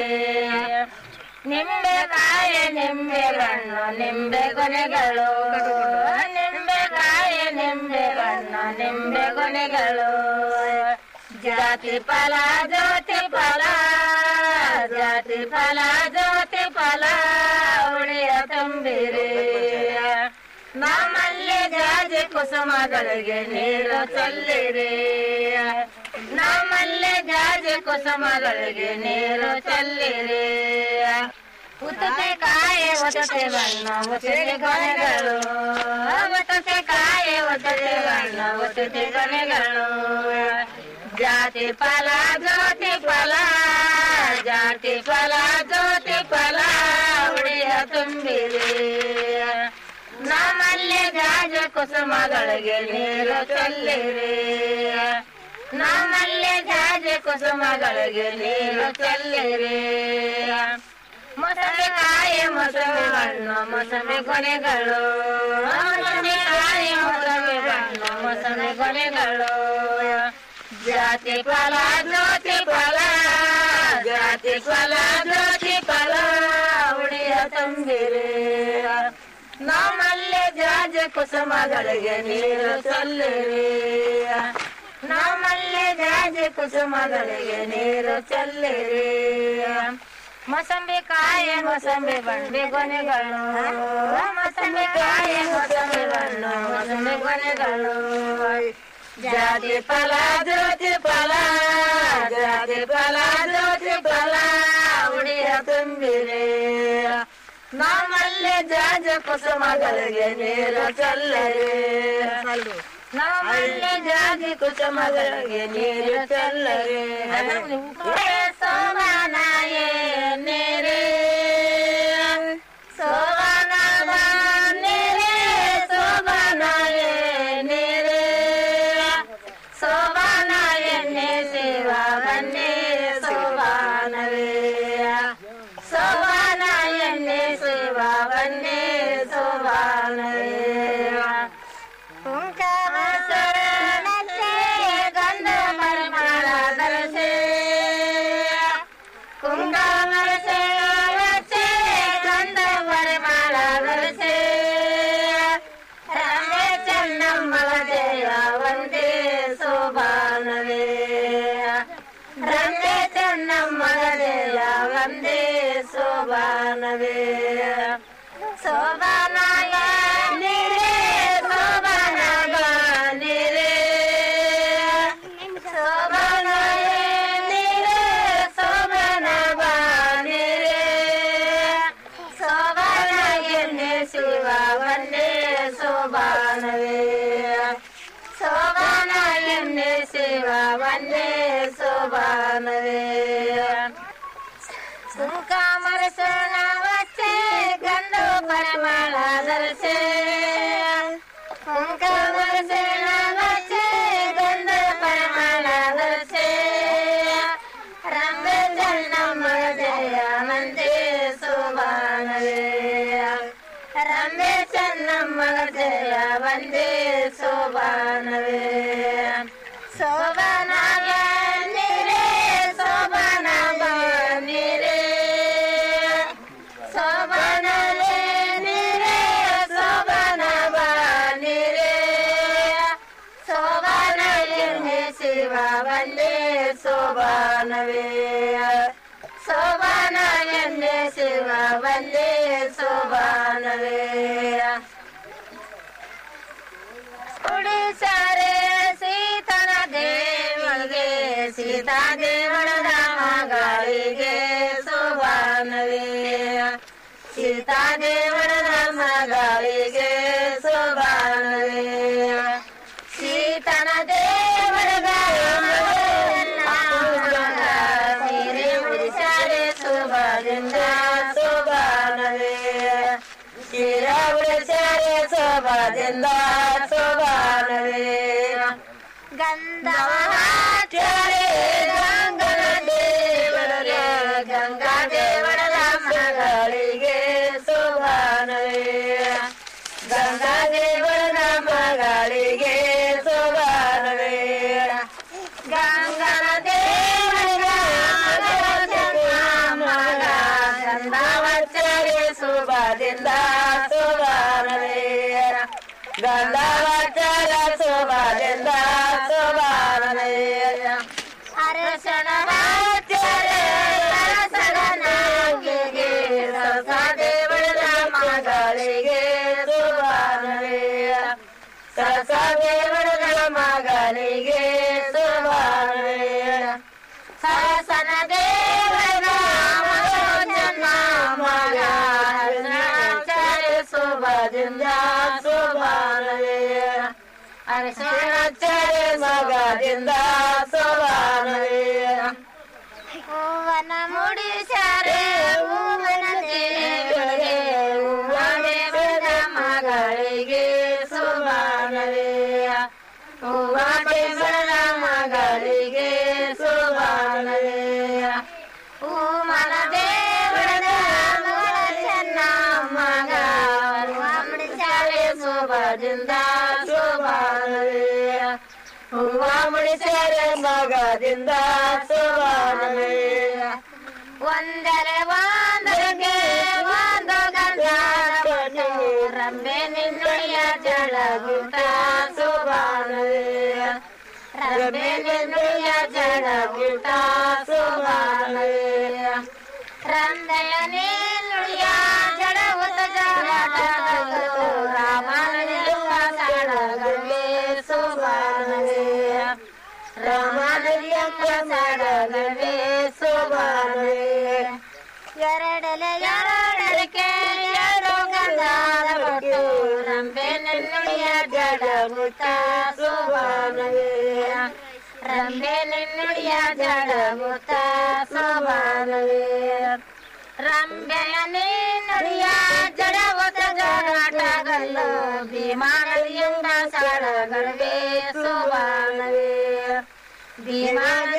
ನಿಂಬೆಕಾಯ ನಿಂಬೆ ಹಣ್ಣು ನಿಂಬೆ ಕೊನೆಗಳು ನಿಂಬೆಕಾಯ ನಿಂಬೆ ಹಣ್ಣು ನಿಂಬೆ ಕೊನೆಗಳು ಜಾತಿ ಫಲ ಜ್ಯೋತಿ ಫಲ ಜಾತಿ ಫಲ ಜ್ಯೋತಿ ಫಲ ಉಳಿಯ ತುಂಬಿರಿ ನಮ್ಮಲ್ಲಿ ಜಾಜಿ ಕುಸುಮಗಳಿಗೆ ನೀರು ಚೆಲ್ಲಿರಿ ನಮ್ಮಲ್ಲಿ ಜಾಜಿ ಕುಸುಮಗಳಿಗೆ ನೀರು ಚೆಲ್ಲಿರಿ ಉತ್ತತೆ ಕಾಯಿ ಒತ್ತತೆ ಬಣ್ಣ ಒತ್ತತೆ ಕೊನೆಗಳು ಒತ್ತತೆ ಕಾಯಿ ಒತ್ತತೆ ಬಣ್ಣ ಒತ್ತತೆ ಕೊನೆಗಳು ಜಾತಿ ಫಲ ಜ್ಯೋತಿ ಫಲ ಜಾತಿ ಫಲ ಜ್ಯೋತಿ ಫಲ ಉಳಿಯ ತುಂಬಿರಿ ನಮ್ಮಲ್ಲಿ ಜಾಜ ಕುಸುಮಗಳಿಗೆ ನೀರು ಚೆಲ್ಲಿರಿ ನಮ್ಮಲ್ಲಿ ಜಾಜಿ ಕುಸುಮಗಳಿಗೆ ನೀರು ಚೆಲ್ಲಿರಿ ಮೊಸಳೆ ಕಾಯಿ ಮೊಸಳೆ ಹಣ್ಣು ಮೊಸಳೆ ಕೊನೆಗಳು ಮೊಸಳೆ ಕಾಯಿ ಮೊಸಳೆ ಹಣ್ಣು ಮೊಸಳೆ ಕೊನೆಗಳು ಜಾತಿ ಫಲ ಜ್ಯೋತಿ ಫಲ ಜಾತಿ ಫಲ ಜ್ಯೋತಿ ಫಲ ಉಡಿಯ ತಂದಿರಿ ನಮ್ಮಲ್ಲಿ ಜಾಜ ಕುಸುಮಗಳಿಗೆ ನೀರು ಚೆಲ್ಲಿರಿ ನಮ್ಮಲ್ಲಿ ಜಾಜ ಕುಸುಮಗಳಿಗೆ ನೀರು ಚೆಲ್ಲಿರಿ ಮೊಸಂಬಿ ಕಾಯಿ ಮೊಸಂಬಿ ಬಂಡಿ ಗೊನೆಗಳು ಮೊಸಂಬಿ ಕಾಯಿ ಮೊಸಂಬಿ ಬಣ್ಣು ಮೊಸಂಬಿ ಗೊನೆಗಳು ಜಾತಿ ಫಲ ಜ್ಯೋತಿ ಫಲ ಜಾತಿ ಫಲ ಜ್ಯೋತಿ ಫಲ ಉಡಿಯ ತುಂಬಿರಿ ನಮ್ಮಲ್ಲಿ ಜಾಜ ಕುಸುಮಗಳಿಗೆ ನೀರು ಚೆಲ್ಲರಿ ನಮ್ಮಲ್ಲಿ ಜಾಜಿ ಕುಸುಮಗಳಿಗೆ ನೀರು ಚೆಲ್ಲರಿ ಸೋಮನಾಯೇ ನೀರೇ ಸೋಮನಾಮ ನೀರೇ ಸೋಮನಾಯೇ ನೀರೇ ಸೋಮನಾಯನ್ನೇ ಶಿವವನ್ನೇ ಸೋಮಾನವೇ ಸೋಮಾನಯನ್ನೇ ಶಿವವನ್ನೇ ಸೋಮಾನವೇ ಕುಂಕಮ ಶರಣತೆ ಗಂಧ ಪರಿಮಳ ಧರಿಸೆ ಕುಂಕಮ ಶರಣತೆ ಗಂಧ ಪರಿಮಳ ಧರಿಸೆ ರಮೆ ಚೆನ್ನಮ್ಮಳ ದೇಯ ಒಂದೇ ಶೋಭಾನವೇ ರಮೆ ಚೆನ್ನಮ್ಮಳ ದೇಯ ಒಂದೇ ಶೋಭಾನವೇ ಶೋಭಾನಾಯ ನೀರೇ ಶೋಭಾನಾಗ ನೀರೇ ಶೋಭಾನಾಯ ನೀರೇ ಶೋಭಾನಾಗ ನೀರೇ ಶೋಭಾನಾಯನ್ನೇ ಶಿವವನ್ನೇ ಶೋಭಾನವೇ ಶೋಭಾನಾಯನ್ನೇ ಶಿವವನ್ನೇ ಶೋಭಾನವೇ ಸುಂಕಾಮರ ಶರಣವಚ್ಚೆ ಗಂಡು ಪರಮಾಳ ಧರಿಸೆ ಸುಂಕಾಮರ ಶರಣವಚ್ಚೆ ಗಂಡು ಪರಮಾಳ ಧರಿಸೆ ರಂಗ ಜನ್ನಮ್ಮ ಜಯ ಮಂದೇ ಶೋಭಾನವೇ ರಂಬೆ ಚೆನ್ನಮ್ಮ ಜಯ ವಂದೇ ಶೋಭಾನವೇ ಶೋಭಾನಾಗ ನೀರೇ ಶೋಭಾನಾಗ ನೀರೇ ಶೋಭಾನವೇ ನೀರೇ ಶೋಭಾನಾಗ ನೀರೇ ಶೋಭಾನಯನ್ನೇ ಶಿವ ವಂದೇ ಶೋಭಾನವೇ ಶೋಭಾನಯನ್ನೇ ಶಿವ ವಂದೇ ಶೋಭಾನವೇ ಉಡಿಸಾರೆ ಸೀತನ ದೇವಳಿಗೆ ಸೀತಾ ದೇವಳದ ಮಗಳಿಗೆ ಶೋಭಾನವೇ ಸೀತಾ ದೇವಳದ ಮಗಳಿಗೆ ಶೋಭಾನವೇ ಸೀತನ ದೇವಳಗ ಸೀರೆ ಉಡಿಸಾರೆ ಶೋಭಾದಿಂದ ಶೋಭಾನವೇ ಸೀರೆ ಉಡಿಸಾರೆ ಶೋಭಾದಿಂದ ಶೋಭಾನವೇ ಗಂಧವಾಚಾರೆ ಗಂಗನ ದೇವರಿಗೆ ಗಂಗಾ ದೇವರ ಮಗಳಿಗೆ ಶೋಭಾನವೇ ಗಂಗಾ ದೇವರ ಮಗಳಿಗೆ ಶೋಭಾನವೇ ಗಂಗನ ದೇವರ ಮಗ ಗಂಧಾವಚಾರೆ ಶೋಭಾದಿಂದ ಶೋಭಾನವೇ ಗಂಧಾವಚಾರ ಶೋಭಾದಿಂದ ಶೋಭಾನವೇ ಅರಸಣವಾಚಾರೆ ಅರಸಣನಾಗಿಗೆ ಸಸ ದೇವರ ಮಗಳಿಗೆ ಶೋಭಾನವೇ ಸಸ ದೇವರ ಮಗಳಿಗೆ ಶೋಭಾನವೇ ಸರಸನ ದೇವರ ಜನ್ಮ ಮಗ ಶೋಭದಿಂದ ಶೋಭಾನವೇ ಅರಸಣಾಚಾರ್ಯ ಮಗದಿಂದ ಶೋಭಾನವೇ ಮಗದಿಂದ ಸುವರ್ಣವೇ ಒಂದರೆ ಒಂದರಿಗೆ ಒಂದು ಗಂಧಾರ ಕೊಟ್ಟು ರಂಬೆ ನಿನ್ನುಡಿಯ ಜಳಗುತ್ತ ಸುಬಾನವೇ ರಂಬೆ ನಿನ್ನುಡಿಯ ಜಳಗುತ್ತ ಸುಬಾನವೇ ರಂಬೆಯ ನಿನ್ನುಡಿಯ ಜಡಗುತ್ತ ಜಳಗಲು ರಾಮನಿರುವ ಸಡಗವೇ ಸುಬಾನವೇ ರಾಮನಿರುವ ಸಡಗವೇ ಸುಬಾನವೇ ಎರಡಲೆ ಎರಡಕ್ಕೆ ಎರಡು ಗಂಧಾರ ಕೊಟ್ಟು ರಂಬೆ ನಿನ್ನುಡಿಯ ಜಡಗುತ್ತ ಸುಬಾನವೇ ರಂಬೆ ನಿನ್ನುಡಿಯ ಜಡಗುತ್ತ ಸುಬಾನವೇ ರಂಬೆಯ ನಿನ್ನುಡಿಯ ಜಡಗುತ್ತ ಜಡಾಟಗಲ್ಲು ಭೀಮಾನದಿಯಿಂದ ಸಡಗಲ್ವೇ ಸುಬಾನವೇ ಭೀಮಾನದಿ